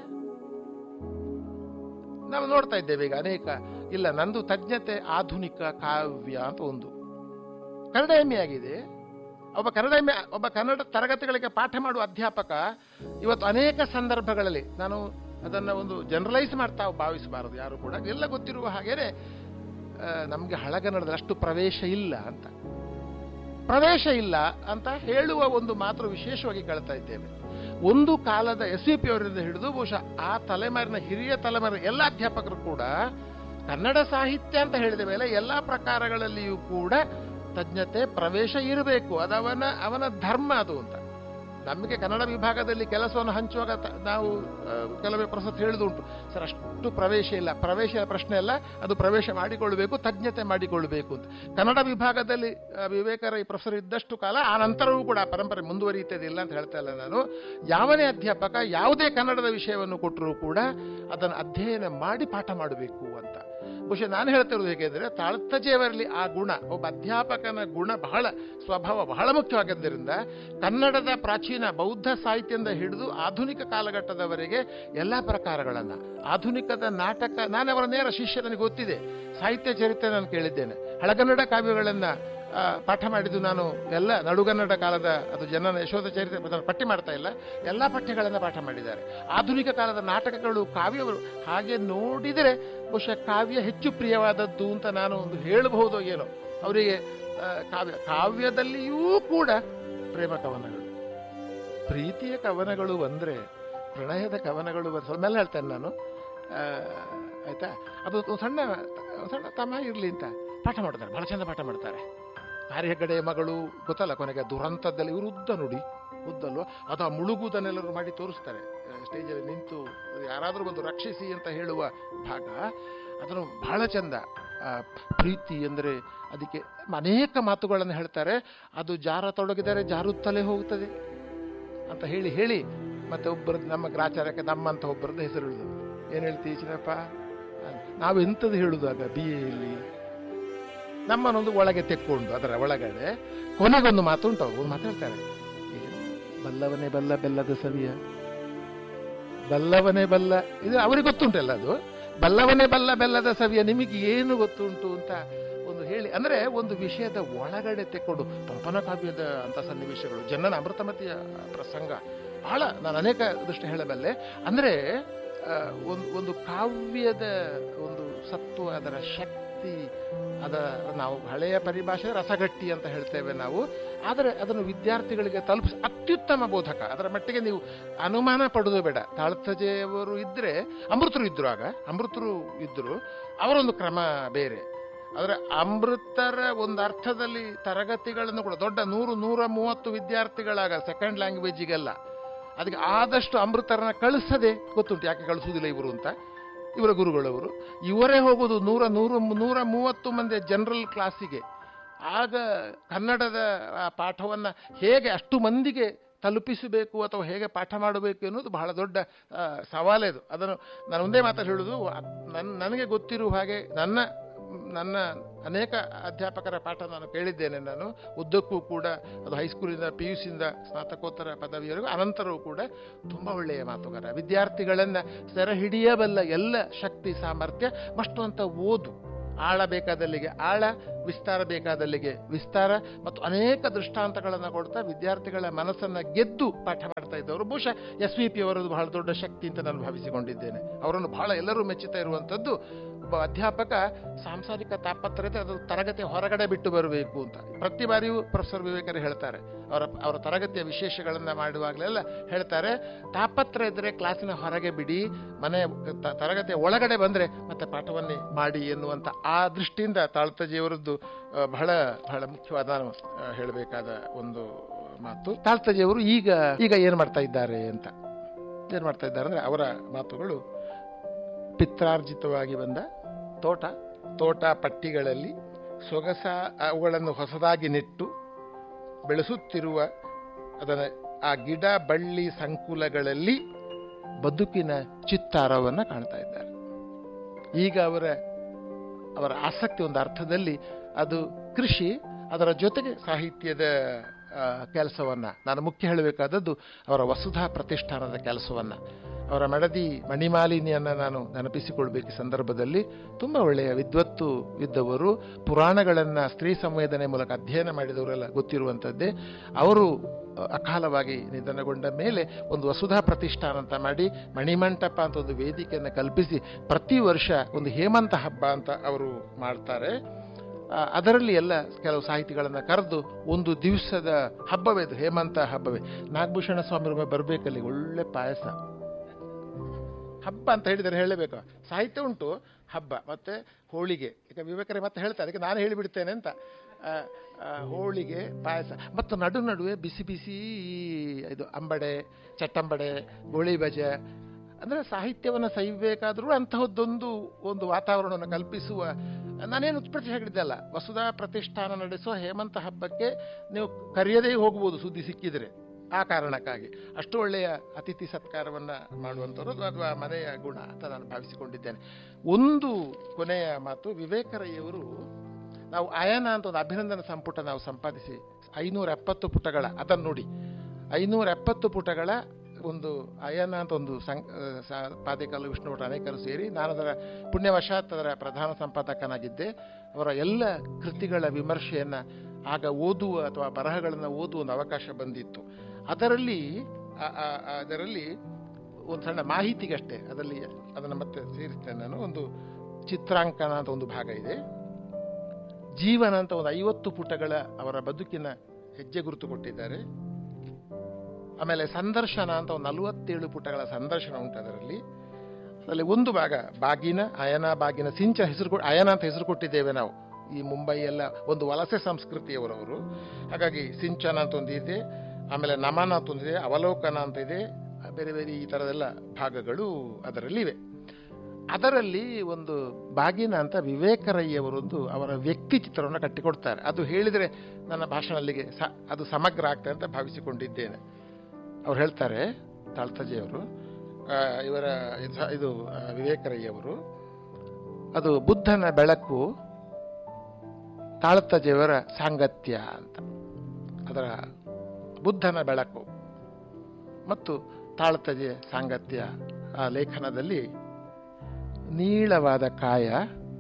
ನಾವು ನೋಡ್ತಾ ಇದ್ದೇವೆ ಈಗ ಅನೇಕ ಇಲ್ಲ ನಂದು ತಜ್ಞತೆ ಆಧುನಿಕ ಕಾವ್ಯ ಅಂತ ಒಂದು ಕನ್ನಡ ಎಂ ಎ ಆಗಿದೆ ಒಬ್ಬ ಕನ್ನಡ ಎಂ ಎ ಒಬ್ಬ ಕನ್ನಡ ತರಗತಿಗಳಿಗೆ ಪಾಠ ಮಾಡುವ ಅಧ್ಯಾಪಕ ಇವತ್ತು ಅನೇಕ ಸಂದರ್ಭಗಳಲ್ಲಿ ನಾನು ಅದನ್ನು ಒಂದು ಜನರಲೈಸ್ ಮಾಡ್ತಾ ಭಾವಿಸಬಾರದು ಯಾರು ಕೂಡ ಎಲ್ಲ ಗೊತ್ತಿರುವ ಹಾಗೇನೆ ನಮಗೆ ಹಳಗನ್ನಡದಲ್ಲಿ ಅಷ್ಟು ಪ್ರವೇಶ ಇಲ್ಲ ಅಂತ ಪ್ರವೇಶ ಇಲ್ಲ ಅಂತ ಹೇಳುವ ಒಂದು ಮಾತ್ರ ವಿಶೇಷವಾಗಿ ಕೇಳ್ತಾ ಇದ್ದೇವೆ ಒಂದು ಕಾಲದ ಎಸ್ ವಿ ಪಿ ಅವರಿಂದ ಹಿಡಿದು ಬಹುಶಃ ಆ ತಲೆಮಾರಿನ ಹಿರಿಯ ತಲೆಮಾರಿನ ಎಲ್ಲ ಅಧ್ಯಾಪಕರು ಕೂಡ ಕನ್ನಡ ಸಾಹಿತ್ಯ ಅಂತ ಹೇಳಿದ ಮೇಲೆ ಎಲ್ಲ ಪ್ರಕಾರಗಳಲ್ಲಿಯೂ ಕೂಡ ತಜ್ಞತೆ ಪ್ರವೇಶ ಇರಬೇಕು ಅದವನ ಅವನ ಧರ್ಮ ಅದು ಅಂತ ನಮಗೆ ಕನ್ನಡ ವಿಭಾಗದಲ್ಲಿ ಕೆಲಸವನ್ನು ಹಂಚುವಾಗ ತ- ನಾವು ಆ, ಕೆಲವೇ ಪ್ರಸತ್ ಹೇಳುದುಂಟು ಸರ್ ಅಷ್ಟು ಪ್ರವೇಶ ಇಲ್ಲ ಪ್ರವೇಶ ಪ್ರಶ್ನೆ ಅಲ್ಲ ಅದು ಪ್ರವೇಶ ಮಾಡಿಕೊಳ್ಳಬೇಕು ತಜ್ಞತೆ ಮಾಡಿಕೊಳ್ಳಬೇಕು ಅಂತ ಕನ್ನಡ ವಿಭಾಗದಲ್ಲಿ ಆ, ವಿವೇಕರ ಈ ಪ್ರೊಫೆಸರ್ ಇದ್ದಷ್ಟು ಕಾಲ ಆ ನಂತರವೂ ಕೂಡ ಆ ಪರಂಪರೆ ಮುಂದುವರಿಯುತ್ತದೆ ಇಲ್ಲ ಅಂತ ಹೇಳ್ತಾ ಇಲ್ಲ ನಾನು ಯಾವನೇ ಅಧ್ಯಾಪಕ ಯಾವುದೇ ಕನ್ನಡದ ವಿಷಯವನ್ನು ಕೊಟ್ಟರೂ ಕೂಡ ಅದನ್ನು ಅಧ್ಯಯನ ಮಾಡಿ ಪಾಠ ಮಾಡಬೇಕು ಅಂತ ಬಹುಶಃ ನಾನು ಹೇಳ್ತಿರೋದು ಹೇಗೆಂದರೆ ತಾಳ್ತಜೆಯವರಲ್ಲಿ ಆ ಗುಣ ಒಬ್ಬ ಅಧ್ಯಾಪಕನ ಗುಣ ಬಹಳ ಸ್ವಭಾವ ಬಹಳ ಮುಖ್ಯವಾಗಿದ್ದರಿಂದ ಕನ್ನಡದ ಪ್ರಾಚೀನ ಬೌದ್ಧ ಸಾಹಿತ್ಯದಿಂದ ಹಿಡಿದು ಆಧುನಿಕ ಕಾಲಘಟ್ಟದವರೆಗೆ ಎಲ್ಲ ಪ್ರಕಾರಗಳನ್ನು ಆಧುನಿಕದ ನಾಟಕ ನಾನು ಅವರ ನೇರ ಶಿಷ್ಯ ನನಗೆ ಗೊತ್ತಿದೆ ಸಾಹಿತ್ಯ ಚರಿತ್ರೆ ನಾನು ಕೇಳಿದ್ದೇನೆ ಹಳಗನ್ನಡ ಕಾವ್ಯಗಳನ್ನು ಆ, ಪಾಠ ಮಾಡಿದ್ದು ನಾನು ಎಲ್ಲ ನಡುಗನ್ನಡ ಕಾಲದ ಅದು ಜನನ ಯಶೋಧ ಚರಿತ್ರೆ ನಾನು ಪಟ್ಟಿ ಮಾಡ್ತಾ ಇಲ್ಲ ಎಲ್ಲ ಪಠ್ಯಗಳನ್ನು ಪಾಠ ಮಾಡಿದ್ದಾರೆ ಆಧುನಿಕ ಕಾಲದ ನಾಟಕಗಳು ಕಾವ್ಯಗಳು ಹಾಗೆ ನೋಡಿದರೆ ಬಹುಶಃ ಕಾವ್ಯ ಹೆಚ್ಚು ಪ್ರಿಯವಾದದ್ದು ಅಂತ ನಾನು ಒಂದು ಹೇಳಬಹುದು ಏನೋ ಅವರಿಗೆ ಆ, ಕಾವ್ಯ ಕಾವ್ಯದಲ್ಲಿಯೂ ಕೂಡ ಪ್ರೇಮ ಕವನಗಳು ಪ್ರೀತಿಯ ಕವನಗಳು ಬಂದರೆ ಪ್ರಣಯದ ಕವನಗಳು ಬಂದ್ರೆ ಸ್ವಲ್ಪ ಮೇಲೆ ಹೇಳ್ತೇನೆ ನಾನು ಆ, ಆಯ್ತಾ ಅದು ಒಂದು ಸಣ್ಣ ಒಂದು ಸಣ್ಣ ತಮ್ಮ ಇರಲಿ ಅಂತ ಪಾಠ ಮಾಡ್ತಾರೆ ಬಹಳ ಚಂದ ಪಾಠ ಮಾಡ್ತಾರೆ ಭಾರಿ ಹೆಗ್ಗಡೆಯ ಮಗಳು ಗೊತ್ತಲ್ಲ ಕೊನೆಗೆ ದುರಂತದಲ್ಲಿ ಇವರು ಉದ್ದ ನುಡಿ ಉದ್ದಲ್ವ ಅದು ಆ ಮುಳುಗುವುದನ್ನೆಲ್ಲರೂ ಮಾಡಿ ತೋರಿಸ್ತಾರೆ ಸ್ಟೇಜಲ್ಲಿ ನಿಂತು ಯಾರಾದರೂ ಬಂದು ರಕ್ಷಿಸಿ ಅಂತ ಹೇಳುವ ಭಾಗ ಅದನ್ನು ಬಹಳ ಚಂದ ಆ, ಪ್ರೀತಿ ಅಂದರೆ ಅದಕ್ಕೆ ಅನೇಕ ಮಾತುಗಳನ್ನು ಹೇಳ್ತಾರೆ ಅದು ಜಾರ ತೊಡಗಿದರೆ ಜಾರುತ್ತಲೇ ಹೋಗುತ್ತದೆ ಅಂತ ಹೇಳಿ ಹೇಳಿ ಮತ್ತೆ ಒಬ್ಬರದ್ದು ನಮ್ಮ ಗ್ರಾಚಾರಕ್ಕೆ ನಮ್ಮಂತ ಒಬ್ಬರದ್ದು ಹೆಸರು ಹೇಳುದು ಏನು ಹೇಳ್ತೀವಿ ಚಿನ್ನಪ್ಪ ನಾವು ಎಂಥದ್ದು ಹೇಳುದು ಆಗ ಬಿ ಎಲ್ಲಿ ನಮ್ಮನ್ನೊಂದು ಒಳಗೆ ತೆಕ್ಕೊಂಡು ಅದರ ಒಳಗಡೆ ಕೊನೆಗೊಂದು ಮಾತು ಉಂಟು ಅವ್ರು ಒಂದು ಮಾತು ಹೇಳ್ತಾರೆ ಏನು ಬಲ್ಲವನೇ ಬಲ್ಲ ಬೆಲ್ಲದ ಸವಿಯ ಬಲ್ಲವನೇ ಬಲ್ಲ ಇದು ಅವರಿಗೆ ಗೊತ್ತುಂಟಲ್ಲ ಅದು ಬಲ್ಲವನೇ ಬಲ್ಲ ಬೆಲ್ಲದ ಸವಿಯ ನಿಮಗೆ ಏನು ಗೊತ್ತುಂಟು ಅಂತ ಒಂದು ಹೇಳಿ ಅಂದ್ರೆ ಒಂದು ವಿಷಯದ ಒಳಗಡೆ ತೆಕ್ಕೊಂಡು ಪಂಪನ ಕಾವ್ಯದ ಅಂತ ಸನ್ನಿವೇಶಗಳು ಜನನ ಅಮೃತಮತಿಯ ಪ್ರಸಂಗ ಬಹಳ ನಾನು ಅನೇಕ ದೃಷ್ಟಿ ಹೇಳಬಲ್ಲೆ ಅಂದ್ರೆ ಆ, ಒಂದು ಒಂದು ಕಾವ್ಯದ ಒಂದು ಸತ್ವ ಅದರ ಶಕ್ತಿ ಅದರ ನಾವು ಹಳೆಯ ಪರಿಭಾಷೆ ರಸಗಟ್ಟಿ ಅಂತ ಹೇಳ್ತೇವೆ ನಾವು ಆದರೆ ಅದನ್ನು ವಿದ್ಯಾರ್ಥಿಗಳಿಗೆ ತಲುಪಿಸಿ ಅತ್ಯುತ್ತಮ ಬೋಧಕ ಅದರ ಮಟ್ಟಿಗೆ ನೀವು ಅನುಮಾನ ಪಡೋದು ಬೇಡ ತಾಳ್ತಜೆಯವರು ಇದ್ರೆ ಅಮೃತರು ಇದ್ರು ಆಗ ಅಮೃತರು ಇದ್ರು ಅವರೊಂದು ಕ್ರಮ ಬೇರೆ ಆದರೆ ಅಮೃತರ ಒಂದು ಅರ್ಥದಲ್ಲಿ ತರಗತಿಗಳನ್ನು ಕೂಡ ದೊಡ್ಡ ನೂರು ನೂರ ಮೂವತ್ತು ವಿದ್ಯಾರ್ಥಿಗಳಾಗ ಸೆಕೆಂಡ್ ಲ್ಯಾಂಗ್ವೇಜಿಗೆಲ್ಲ ಅದಕ್ಕೆ ಆದಷ್ಟು ಅಮೃತರನ್ನ ಕಳಿಸದೆ ಗೊತ್ತುಂಟು ಯಾಕೆ ಕಳಿಸುವುದಿಲ್ಲ ಇವರು ಅಂತ ಇವರ ಗುರುಗಳವರು ಇವರೇ ಹೋಗೋದು ನೂರ ನೂರು ನೂರ ಮೂವತ್ತು ಮಂದಿ ಜನರಲ್ ಕ್ಲಾಸಿಗೆ ಆಗ ಕನ್ನಡದ ಆ ಪಾಠವನ್ನು ಹೇಗೆ ಅಷ್ಟು ಮಂದಿಗೆ ತಲುಪಿಸಬೇಕು ಅಥವಾ ಹೇಗೆ ಪಾಠ ಮಾಡಬೇಕು ಎನ್ನುವುದು ಬಹಳ ದೊಡ್ಡ ಆ, ಸವಾಲೇದು ಅದನ್ನು ನಾನು ಒಂದೇ ಮಾತಾಡಿ ಹೇಳುವುದು ಅದ್- ನನ್ ನನಗೆ ಗೊತ್ತಿರುವ ಹಾಗೆ ನನ್ನ ನನ್ನ ಅನೇಕ ಅಧ್ಯಾಪಕರ ಪಾಠ ನಾನು ಕೇಳಿದ್ದೇನೆ ನಾನು ಉದ್ದಕ್ಕೂ ಕೂಡ ಅದು ಹೈಸ್ಕೂಲಿಂದ ಪಿ ಯು ಸಿಯಿಂದ ಸ್ನಾತಕೋತ್ತರ ಪದವಿಯವರೆಗೂ ಅನಂತರವೂ ಕೂಡ ತುಂಬ ಒಳ್ಳೆಯ ಮಾತುಗಾರ ವಿದ್ಯಾರ್ಥಿಗಳನ್ನು ಸೆರೆ ಹಿಡಿಯಬಲ್ಲ ಎಲ್ಲ ಶಕ್ತಿ ಸಾಮರ್ಥ್ಯ ಮಷ್ಟು ಅಂತ ಓದು ಆಳ ಬೇಕಾದಲ್ಲಿಗೆ ಆಳ ವಿಸ್ತಾರ ಬೇಕಾದಲ್ಲಿಗೆ ವಿಸ್ತಾರ ಮತ್ತು ಅನೇಕ ದೃಷ್ಟಾಂತಗಳನ್ನು ಕೊಡ್ತಾ ವಿದ್ಯಾರ್ಥಿಗಳ ಮನಸ್ಸನ್ನು ಗೆದ್ದು ಪಾಠ ಮಾಡ್ತಾ ಇದ್ದವರು ಬಹುಶಃ ಎಸ್ ವಿ ಪಿ ಅವರದ್ದು ಬಹಳ ದೊಡ್ಡ ಶಕ್ತಿ ಅಂತ ನಾನು ಭಾವಿಸಿಕೊಂಡಿದ್ದೇನೆ ಅವರನ್ನು ಬಹಳ ಎಲ್ಲರೂ ಮೆಚ್ಚುತ್ತಾ ಇರುವಂಥದ್ದು ಒಬ್ಬ ಅಧ್ಯಾಪಕ ಸಾಂಸಾರಿಕ ತಾಪತ್ರತೆ ಅದು ತರಗತಿ ಹೊರಗಡೆ ಬಿಟ್ಟು ಬರಬೇಕು ಅಂತ ಪ್ರತಿ ಬಾರಿಯೂ ಪ್ರೊಫೆಸರ್ ವಿವೇಕರು ಹೇಳ್ತಾರೆ ಅವರ ಅವರ ತರಗತಿಯ ವಿಶೇಷಗಳನ್ನು ಮಾಡುವಾಗಲೆಲ್ಲ ಹೇಳ್ತಾರೆ ತಾಪತ್ರ ಇದ್ದರೆ ಕ್ಲಾಸಿನ ಹೊರಗೆ ಬಿಡಿ ಮನೆ ತ- ತರಗತಿಯ ಒಳಗಡೆ ಬಂದರೆ ಮತ್ತೆ ಪಾಠವನ್ನೇ ಮಾಡಿ ಎನ್ನುವಂಥ ಆ ದೃಷ್ಟಿಯಿಂದ ತಾಳ್ತಜಿಯವರದ್ದು ಆ, ಬಹಳ ಬಹಳ ಮುಖ್ಯವಾದ ನಾನು ಆ, ಹೇಳಬೇಕಾದ ಒಂದು ಮಾತು ತಾಳ್ತಜಿಯವರು ಈಗ ಈಗ ಏನು ಮಾಡ್ತಾ ಇದ್ದಾರೆ ಅಂತ ಏನು ಮಾಡ್ತಾ ಇದ್ದಾರೆ ಅಂದರೆ ಅವರ ಮಾತುಗಳು ಪಿತ್ರಾರ್ಜಿತವಾಗಿ ಬಂದ ತೋಟ ತೋಟ ಪಟ್ಟಿಗಳಲ್ಲಿ ಸೊಗಸ ಅವುಗಳನ್ನು ಹೊಸದಾಗಿ ನೆಟ್ಟು ಬೆಳೆಸುತ್ತಿರುವ ಅದರ ಆ ಗಿಡ ಬಳ್ಳಿ ಸಂಕುಲಗಳಲ್ಲಿ ಬದುಕಿನ ಚಿತ್ತಾರವನ್ನು ಕಾಣ್ತಾ ಇದ್ದಾರೆ ಈಗ ಅವರ ಅವರ ಆಸಕ್ತಿ ಒಂದು ಅರ್ಥದಲ್ಲಿ ಅದು ಕೃಷಿ ಅದರ ಜೊತೆಗೆ ಸಾಹಿತ್ಯದ ಕೆಲಸವನ್ನು ನಾನು ಮುಖ್ಯ ಹೇಳಬೇಕಾದದ್ದು ಅವರ ವಸುಧಾ ಪ್ರತಿಷ್ಠಾನದ ಕೆಲಸವನ್ನು ಅವರ ಮಡದಿ ಮಣಿಮಾಲಿನಿಯನ್ನು ನಾನು ನೆನಪಿಸಿಕೊಳ್ಬೇಕು ಈ ಸಂದರ್ಭದಲ್ಲಿ ತುಂಬ ಒಳ್ಳೆಯ ವಿದ್ವತ್ತು ಇದ್ದವರು ಪುರಾಣಗಳನ್ನು ಸ್ತ್ರೀ ಸಂವೇದನೆ ಮೂಲಕ ಅಧ್ಯಯನ ಮಾಡಿದವರೆಲ್ಲ ಗೊತ್ತಿರುವಂಥದ್ದೇ ಅವರು ಅ, ಅಕಾಲವಾಗಿ ನಿಧನಗೊಂಡ ಮೇಲೆ ಒಂದು ವಸುಧಾ ಪ್ರತಿಷ್ಠಾನ ಅಂತ ಮಾಡಿ ಮಣಿಮಂಟಪ ಅಂತ ಒಂದು ವೇದಿಕೆಯನ್ನು ಕಲ್ಪಿಸಿ ಪ್ರತಿ ವರ್ಷ ಒಂದು ಹೇಮಂತ ಹಬ್ಬ ಅಂತ ಅವರು ಮಾಡ್ತಾರೆ ಆ, ಅದರಲ್ಲಿ ಎಲ್ಲ ಕೆಲವು ಸಾಹಿತಿಗಳನ್ನು ಕರೆದು ಒಂದು ದಿವಸದ ಹಬ್ಬವೇ ಅದು ಹೇಮಂತ ಹಬ್ಬವೇ ನಾಗಭೂಷಣ ಸ್ವಾಮಿ ಬರಬೇಕಲ್ಲಿ ಒಳ್ಳೆ ಪಾಯಸ ಹಬ್ಬ ಅಂತ ಹೇಳಿದರೆ ಹೇಳಬೇಕು ಸಾಹಿತ್ಯ ಉಂಟು ಹಬ್ಬ ಮತ್ತೆ ಹೋಳಿಗೆ ಈಗ ವಿವೇಕರೇ ಮತ್ತೆ ಹೇಳ್ತಾರೆ ಅದಕ್ಕೆ ನಾನು ಹೇಳಿಬಿಡ್ತೇನೆ ಅಂತ ಆ, ಆ, ಹೋಳಿಗೆ ಪಾಯಸ ಮತ್ತು ನಡು ನಡುವೆ ಬಿಸಿ ಬಿಸಿ ಈ ಇದು ಅಂಬಡೆ ಚಟ್ಟಂಬಡೆ ಗೋಳಿ ಬಜೆ ಅಂದರೆ ಸಾಹಿತ್ಯವನ್ನು ಸವಿಬೇಕಾದರೂ ಅಂತಹದ್ದೊಂದು ಒಂದು ವಾತಾವರಣವನ್ನು ಕಲ್ಪಿಸುವ ನಾನೇನು ಉತ್ಪ್ರತಿ ಹೇಳಿದ್ದಲ್ಲ ವಸುಧಾ ಪ್ರತಿಷ್ಠಾನ ನಡೆಸುವ ಹೇಮಂತ ಹಬ್ಬಕ್ಕೆ ನೀವು ಕರೆಯದೇ ಹೋಗ್ಬೋದು ಸುದ್ದಿ ಸಿಕ್ಕಿದರೆ ಆ ಕಾರಣಕ್ಕಾಗಿ ಅಷ್ಟು ಒಳ್ಳೆಯ ಅತಿಥಿ ಸತ್ಕಾರವನ್ನು ಮಾಡುವಂಥವ್ರು ಅದು ಅಥವಾ ಮನೆಯ ಗುಣ ಅಂತ ನಾನು ಭಾವಿಸಿಕೊಂಡಿದ್ದೇನೆ ಒಂದು ಕೊನೆಯ ಮಾತು ವಿವೇಕರಯ್ಯವರು ನಾವು ಅಯನ ಅಂತ ಒಂದು ಅಭಿನಂದನ ಸಂಪುಟ ನಾವು ಸಂಪಾದಿಸಿ ಐನೂರ ಎಪ್ಪತ್ತು ಪುಟಗಳ ಅದನ್ನು ನೋಡಿ ಐನೂರ ಎಪ್ಪತ್ತು ಪುಟಗಳ ಒಂದು ಅಯನ ಅಂತ ಒಂದು ಸಂ ಪಾದೇಕಲ್ಲು ವಿಷ್ಣು ಭಟ್ ಅನೇಕರು ಸೇರಿ ನಾನು ಅದರ ಪುಣ್ಯವಶಾತ್ ಅದರ ಪ್ರಧಾನ ಸಂಪಾದಕನಾಗಿದ್ದೆ ಅವರ ಎಲ್ಲ ಕೃತಿಗಳ ವಿಮರ್ಶೆಯನ್ನು ಆಗ ಓದುವ ಅಥವಾ ಬರಹಗಳನ್ನು ಓದುವ ಒಂದು ಅವಕಾಶ ಬಂದಿತ್ತು ಅದರಲ್ಲಿ ಆ- ಆ- ಆ- ಅದರಲ್ಲಿ ಒಂದು ಸಣ್ಣ ಮಾಹಿತಿಗಷ್ಟೇ ಅದರಲ್ಲಿ ಅದನ್ನು ಮತ್ತೆ ಸೇರಿಸ್ತೇನೆ ನಾನು ಒಂದು ಚಿತ್ರಾಂಕನ ಅಂತ ಒಂದು ಭಾಗ ಇದೆ ಜೀವನ ಅಂತ ಒಂದು ಐವತ್ತು ಪುಟಗಳ ಅವರ ಬದುಕಿನ ಹೆಜ್ಜೆ ಗುರುತು ಕೊಟ್ಟಿದ್ದಾರೆ ಆಮೇಲೆ ಸಂದರ್ಶನ ಅಂತ ಒಂದು ನಲವತ್ತೇಳು ಪುಟಗಳ ಸಂದರ್ಶನ ಉಂಟು ಅದರಲ್ಲಿ ಅದರಲ್ಲಿ ಒಂದು ಭಾಗ ಬಾಗಿನ ಅಯನ ಬಾಗಿನ ಸಿಂಚ ಹೆಸರು ಕೊ- ಅಯನ ಅಂತ ಹೆಸರು ಕೊಟ್ಟಿದ್ದೇವೆ ನಾವು ಈ ಮುಂಬೈ ಎಲ್ಲ ಒಂದು ವಲಸೆ ಸಂಸ್ಕೃತಿಯವರವರು ಹಾಗಾಗಿ ಸಿಂಚನ ಅಂತ ಒಂದು ಇದೆ ಆಮೇಲೆ ನಮನ ಅಂತ ಒಂದಿದೆ ಅವಲೋಕನ ಅಂತ ಇದೆ ಬೇರೆ ಬೇರೆ ಈ ಥರದೆಲ್ಲ ಭಾಗಗಳು ಅದರಲ್ಲಿವೆ ಅದರಲ್ಲಿ ಒಂದು ಬಾಗಿನ ಅಂತ ವಿವೇಕರಯ್ಯವರೊಂದು ಅವರ ವ್ಯಕ್ತಿ ಚಿತ್ರವನ್ನು ಕಟ್ಟಿಕೊಡ್ತಾರೆ ಅದು ಹೇಳಿದರೆ ನನ್ನ ಭಾಷಣ ಅಲ್ಲಿಗೆ ಸ ಅದು ಸಮಗ್ರ ಆಗ್ತದೆ ಅಂತ ಭಾವಿಸಿಕೊಂಡಿದ್ದೇನೆ ಅವ್ರು ಹೇಳ್ತಾರೆ ತಾಳ್ತಜಿಯವರು ಆ, ಇವರ ಇದ- ಇದು ಆ, ವಿವೇಕರಯ್ಯವರು ಅದು ಬುದ್ಧನ ಬೆಳಕು ತಾಳ್ತಜಿಯವರ ಸಾಂಗತ್ಯ ಅಂತ ಅದರ ಬುದ್ಧನ ಬೆಳಕು ಮತ್ತು ತಾಳ್ತಜೆಯ ಸಾಂಗತ್ಯ ಆ ಲೇಖನದಲ್ಲಿ ನೀಳವಾದ ಕಾಯ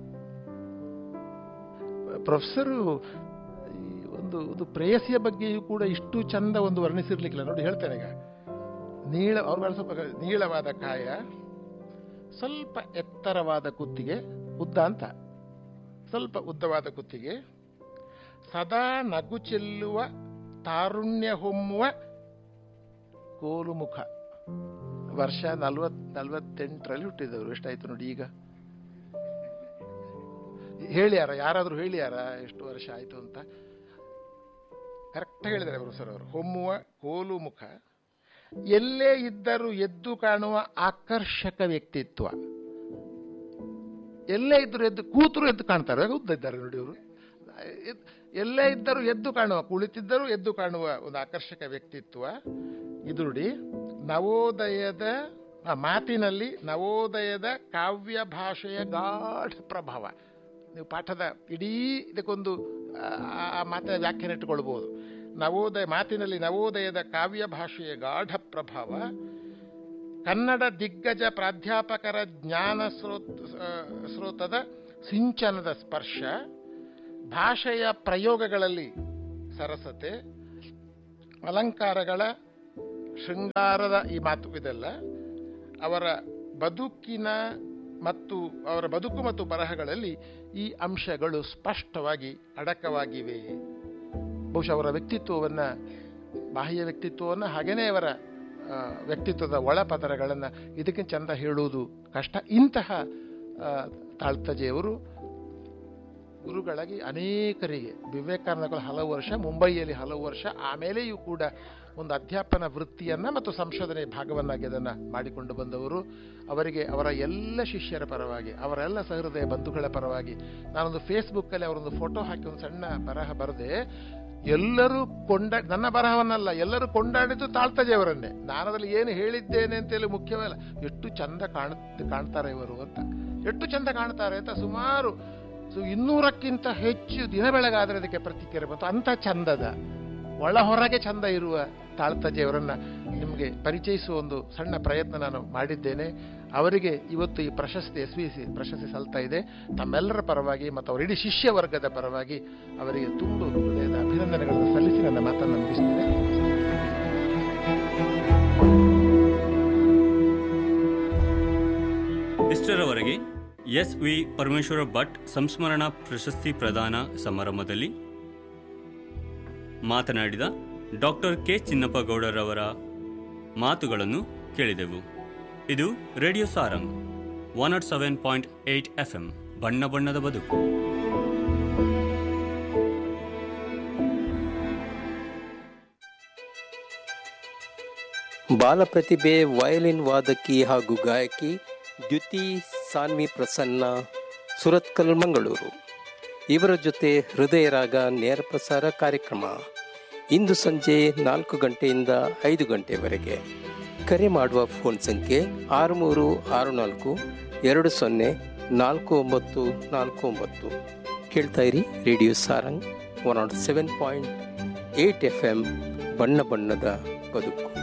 ಪ್ರೊಫೆಸರು ಈ ಒಂದು ಒಂದು ಪ್ರೇಯಸಿಯ ಬಗ್ಗೆಯೂ ಕೂಡ ಇಷ್ಟು ಚಂದ ಒಂದು ವರ್ಣಿಸಿರ್ಲಿಕ್ಕಿಲ್ಲ ನೋಡಿ ಹೇಳ್ತೇನೆ ಈಗ ನೀಳ ಅವ್ರು ಬಹಳ ಸ್ವಲ್ಪ ನೀಳವಾದ ಕಾಯ ಸ್ವಲ್ಪ ಎತ್ತರವಾದ ಕುತ್ತಿಗೆ ಉದ್ದ ಅಂತ ಸ್ವಲ್ಪ ಉದ್ದವಾದ ಕುತ್ತಿಗೆ ಸದಾ ನಗು ಚೆಲ್ಲುವ ತಾರುಣ್ಯ ಹೊಮ್ಮುವ ಕೋಲು ಮುಖ ವರ್ಷ ನಲ್ವತ್ ನಲ್ವತ್ತೆಂಟರಲ್ಲಿ ಹುಟ್ಟಿದವರು ಎಷ್ಟಾಯ್ತು ನೋಡಿ ಈಗ ಹೇಳಿಯಾರ ಯಾರಾದರೂ ಹೇಳಿಯಾರ ಎಷ್ಟು ವರ್ಷ ಆಯ್ತು ಅಂತ ಕರೆಕ್ಟ್ ಹೇಳಿದ್ದಾರೆ ಪ್ರೊಫೆಸರ್ ಅವರು ಹೊಮ್ಮುವ ಕೋಲು ಮುಖ ಎಲ್ಲೇ ಇದ್ದರೂ ಎದ್ದು ಕಾಣುವ ಆಕರ್ಷಕ ವ್ಯಕ್ತಿತ್ವ ಎಲ್ಲೇ ಇದ್ದರೂ ಎದ್ದು ಕೂತರು ಎದ್ದು ಕಾಣ್ತಾರೆ ಉದ್ದ ಇದ್ದಾರೆ ನೋಡಿ ಅವರು ಎದ್- ಎಲ್ಲೇ ಇದ್ದರೂ ಎದ್ದು ಕಾಣುವ ಕುಳಿತಿದ್ದರೂ ಎದ್ದು ಕಾಣುವ ಒಂದು ಆಕರ್ಷಕ ವ್ಯಕ್ತಿತ್ವ ಇದು ನೋಡಿ ನವೋದಯದ ಆ, ಮಾತಿನಲ್ಲಿ ನವೋದಯದ ಕಾವ್ಯ ಭಾಷೆಯ ಗಾಢ ಪ್ರಭಾವ ನೀವು ಪಾಠದ ಇಡೀ ಇದಕ್ಕೊಂದು ಆ, ಆ ಮಾತಿನ ವ್ಯಾಖ್ಯಾನ ಇಟ್ಟುಕೊಳ್ಬೋದು ನವೋದಯ ಮಾತಿನಲ್ಲಿ ನವೋದಯದ ಕಾವ್ಯ ಭಾಷೆಯ ಗಾಢ ಪ್ರಭಾವ ಕನ್ನಡ ದಿಗ್ಗಜ ಪ್ರಾಧ್ಯಾಪಕರ ಜ್ಞಾನ ಸ್ರೋತ್ ಆ, ಸ್ರೋತದ ಸಿಂಚನದ ಸ್ಪರ್ಶ ಭಾಷೆಯ ಪ್ರಯೋಗಗಳಲ್ಲಿ ಸರಸತೆ ಅಲಂಕಾರಗಳ ಶೃಂಗಾರದ ಈ ಮಾತು ಇದೆಲ್ಲ ಅವರ ಬದುಕಿನ ಮತ್ತು ಅವರ ಬದುಕು ಮತ್ತು ಬರಹಗಳಲ್ಲಿ ಈ ಅಂಶಗಳು ಸ್ಪಷ್ಟವಾಗಿ ಅಡಕವಾಗಿವೆ ಬಹುಶಃ ಅವರ ವ್ಯಕ್ತಿತ್ವವನ್ನು ಬಾಹ್ಯ ವ್ಯಕ್ತಿತ್ವವನ್ನು ಹಾಗೇನೇ ಅವರ ಆ, ವ್ಯಕ್ತಿತ್ವದ ಒಳಪದರಗಳನ್ನು ಇದಕ್ಕೆ ಚಂದ ಹೇಳುವುದು ಕಷ್ಟ ಇಂತಹ ಆ, ತಾಳ್ತಜೆಯವರು ಗುರುಗಳಾಗಿ ಅನೇಕರಿಗೆ ವಿವೇಕಾನಂದಗಳು ಹಲವು ವರ್ಷ ಮುಂಬೈಯಲ್ಲಿ ಹಲವು ವರ್ಷ ಆಮೇಲೆಯೂ ಕೂಡ ಒಂದು ಅಧ್ಯಾಪನ ವೃತ್ತಿಯನ್ನು ಮತ್ತು ಸಂಶೋಧನೆ ಭಾಗವನ್ನಾಗಿ ಅದನ್ನು ಮಾಡಿಕೊಂಡು ಬಂದವರು ಅವರಿಗೆ ಅವರ ಎಲ್ಲ ಶಿಷ್ಯರ ಪರವಾಗಿ ಅವರೆಲ್ಲ ಸಹೃದಯ ಬಂಧುಗಳ ಪರವಾಗಿ ನಾನೊಂದು ಫೇಸ್ಬುಕ್ಕಲ್ಲಿ ಅವರೊಂದು ಫೋಟೋ ಹಾಕಿ ಒಂದು ಸಣ್ಣ ಬರಹ ಬರೆದೆ ಎಲ್ಲರೂ ಕೊಂಡಾ ನನ್ನ ಬರಹವನ್ನಲ್ಲ ಎಲ್ಲರೂ ಕೊಂಡಾಡಿದ್ದು ತಾಳ್ತಜೆಯವರನ್ನೇ ನಾನು ಅದರಲ್ಲಿ ಏನು ಹೇಳಿದ್ದೇನೆ ಅಂತೇಳಿ ಮುಖ್ಯವಲ್ಲ ಎಷ್ಟು ಚಂದ ಕಾಣ ಕಾಣ್ತಾರೆ ಇವರು ಅಂತ ಎಷ್ಟು ಚಂದ ಕಾಣ್ತಾರೆ ಅಂತ ಸುಮಾರು ಸೊ ಇನ್ನೂರಕ್ಕಿಂತ ಹೆಚ್ಚು ದಿನ ಬೆಳಗಾದರೆ ಅದಕ್ಕೆ ಪ್ರತಿಕ್ರಿಯೆ ಬಂತು ಅಂಥ ಚಂದದ ಒಳ ಹೊರಗೆ ಚಂದ ಇರುವ ತಾಳ್ತಜೆಯವರನ್ನ ನಿಮಗೆ ಪರಿಚಯಿಸುವ ಒಂದು ಸಣ್ಣ ಪ್ರಯತ್ನ ನಾನು ಮಾಡಿದ್ದೇನೆ ಅವರಿಗೆ ಇವತ್ತು ಈ ಪ್ರಶಸ್ತಿ ಎಸ್ ವಿ ಸಿ ಪ್ರಶಸ್ತಿ ಸಲ್ತಾ ಇದೆ ತಮ್ಮೆಲ್ಲರ ಪರವಾಗಿ ಮತ್ತು ಅವರ ಇಡೀ ಶಿಷ್ಯ ವರ್ಗದ ಪರವಾಗಿ ಅವರಿಗೆ ತುಂಬ ಹೃದಯದ ಅಭಿನಂದನೆಗಳನ್ನು ಸಲ್ಲಿಸಿ ನನ್ನ ಮಾತನ್ನು ಮುಗಿಸ್ತೇನೆ ಇಷ್ಟರವರೆಗೆ ಎಸ್ ವಿ ಪರಮೇಶ್ವರ ಭಟ್ ಸಂಸ್ಮರಣಾ ಪ್ರಶಸ್ತಿ ಪ್ರದಾನ ಸಮಾರಂಭದಲ್ಲಿ ಮಾತನಾಡಿದ ಡಾಕ್ಟರ್ ಕೆ ಚಿನ್ನಪ್ಪಗೌಡರವರ ಮಾತುಗಳನ್ನು ಕೇಳಿದೆವು ಇದು radio Sarang one not seven point eight F M ಬಣ್ಣ ಬಣ್ಣದ ಬದುಕು ಬಾಲಪ್ರತಿಭೆ ವಯಲಿನ್ ವಾದಕಿ ಹಾಗೂ ಗಾಯಕಿ ದ್ಯುತಿ ಸಾನ್ವಿ ಪ್ರಸನ್ನ ಸುರತ್ಕಲ್ ಮಂಗಳೂರು ಇವರ ಜೊತೆ ಹೃದಯ ರಾಗ ನೇರ ಪ್ರಸಾರ ಕಾರ್ಯಕ್ರಮ ಇಂದು ಸಂಜೆ ನಾಲ್ಕು ಗಂಟೆಯಿಂದ ಐದು ಗಂಟೆವರೆಗೆ ಕರೆ ಮಾಡುವ ಫೋನ್ ಸಂಖ್ಯೆ ಆರು ಮೂರು ಆರು ನಾಲ್ಕು ಎರಡು ಸೊನ್ನೆ ನಾಲ್ಕು ಒಂಬತ್ತು ನಾಲ್ಕು ಒಂಬತ್ತು ಕೇಳ್ತಾ ಇರಿ radio Sarang one not seven point eight F M ಬಣ್ಣ ಬಣ್ಣದ ಬದುಕು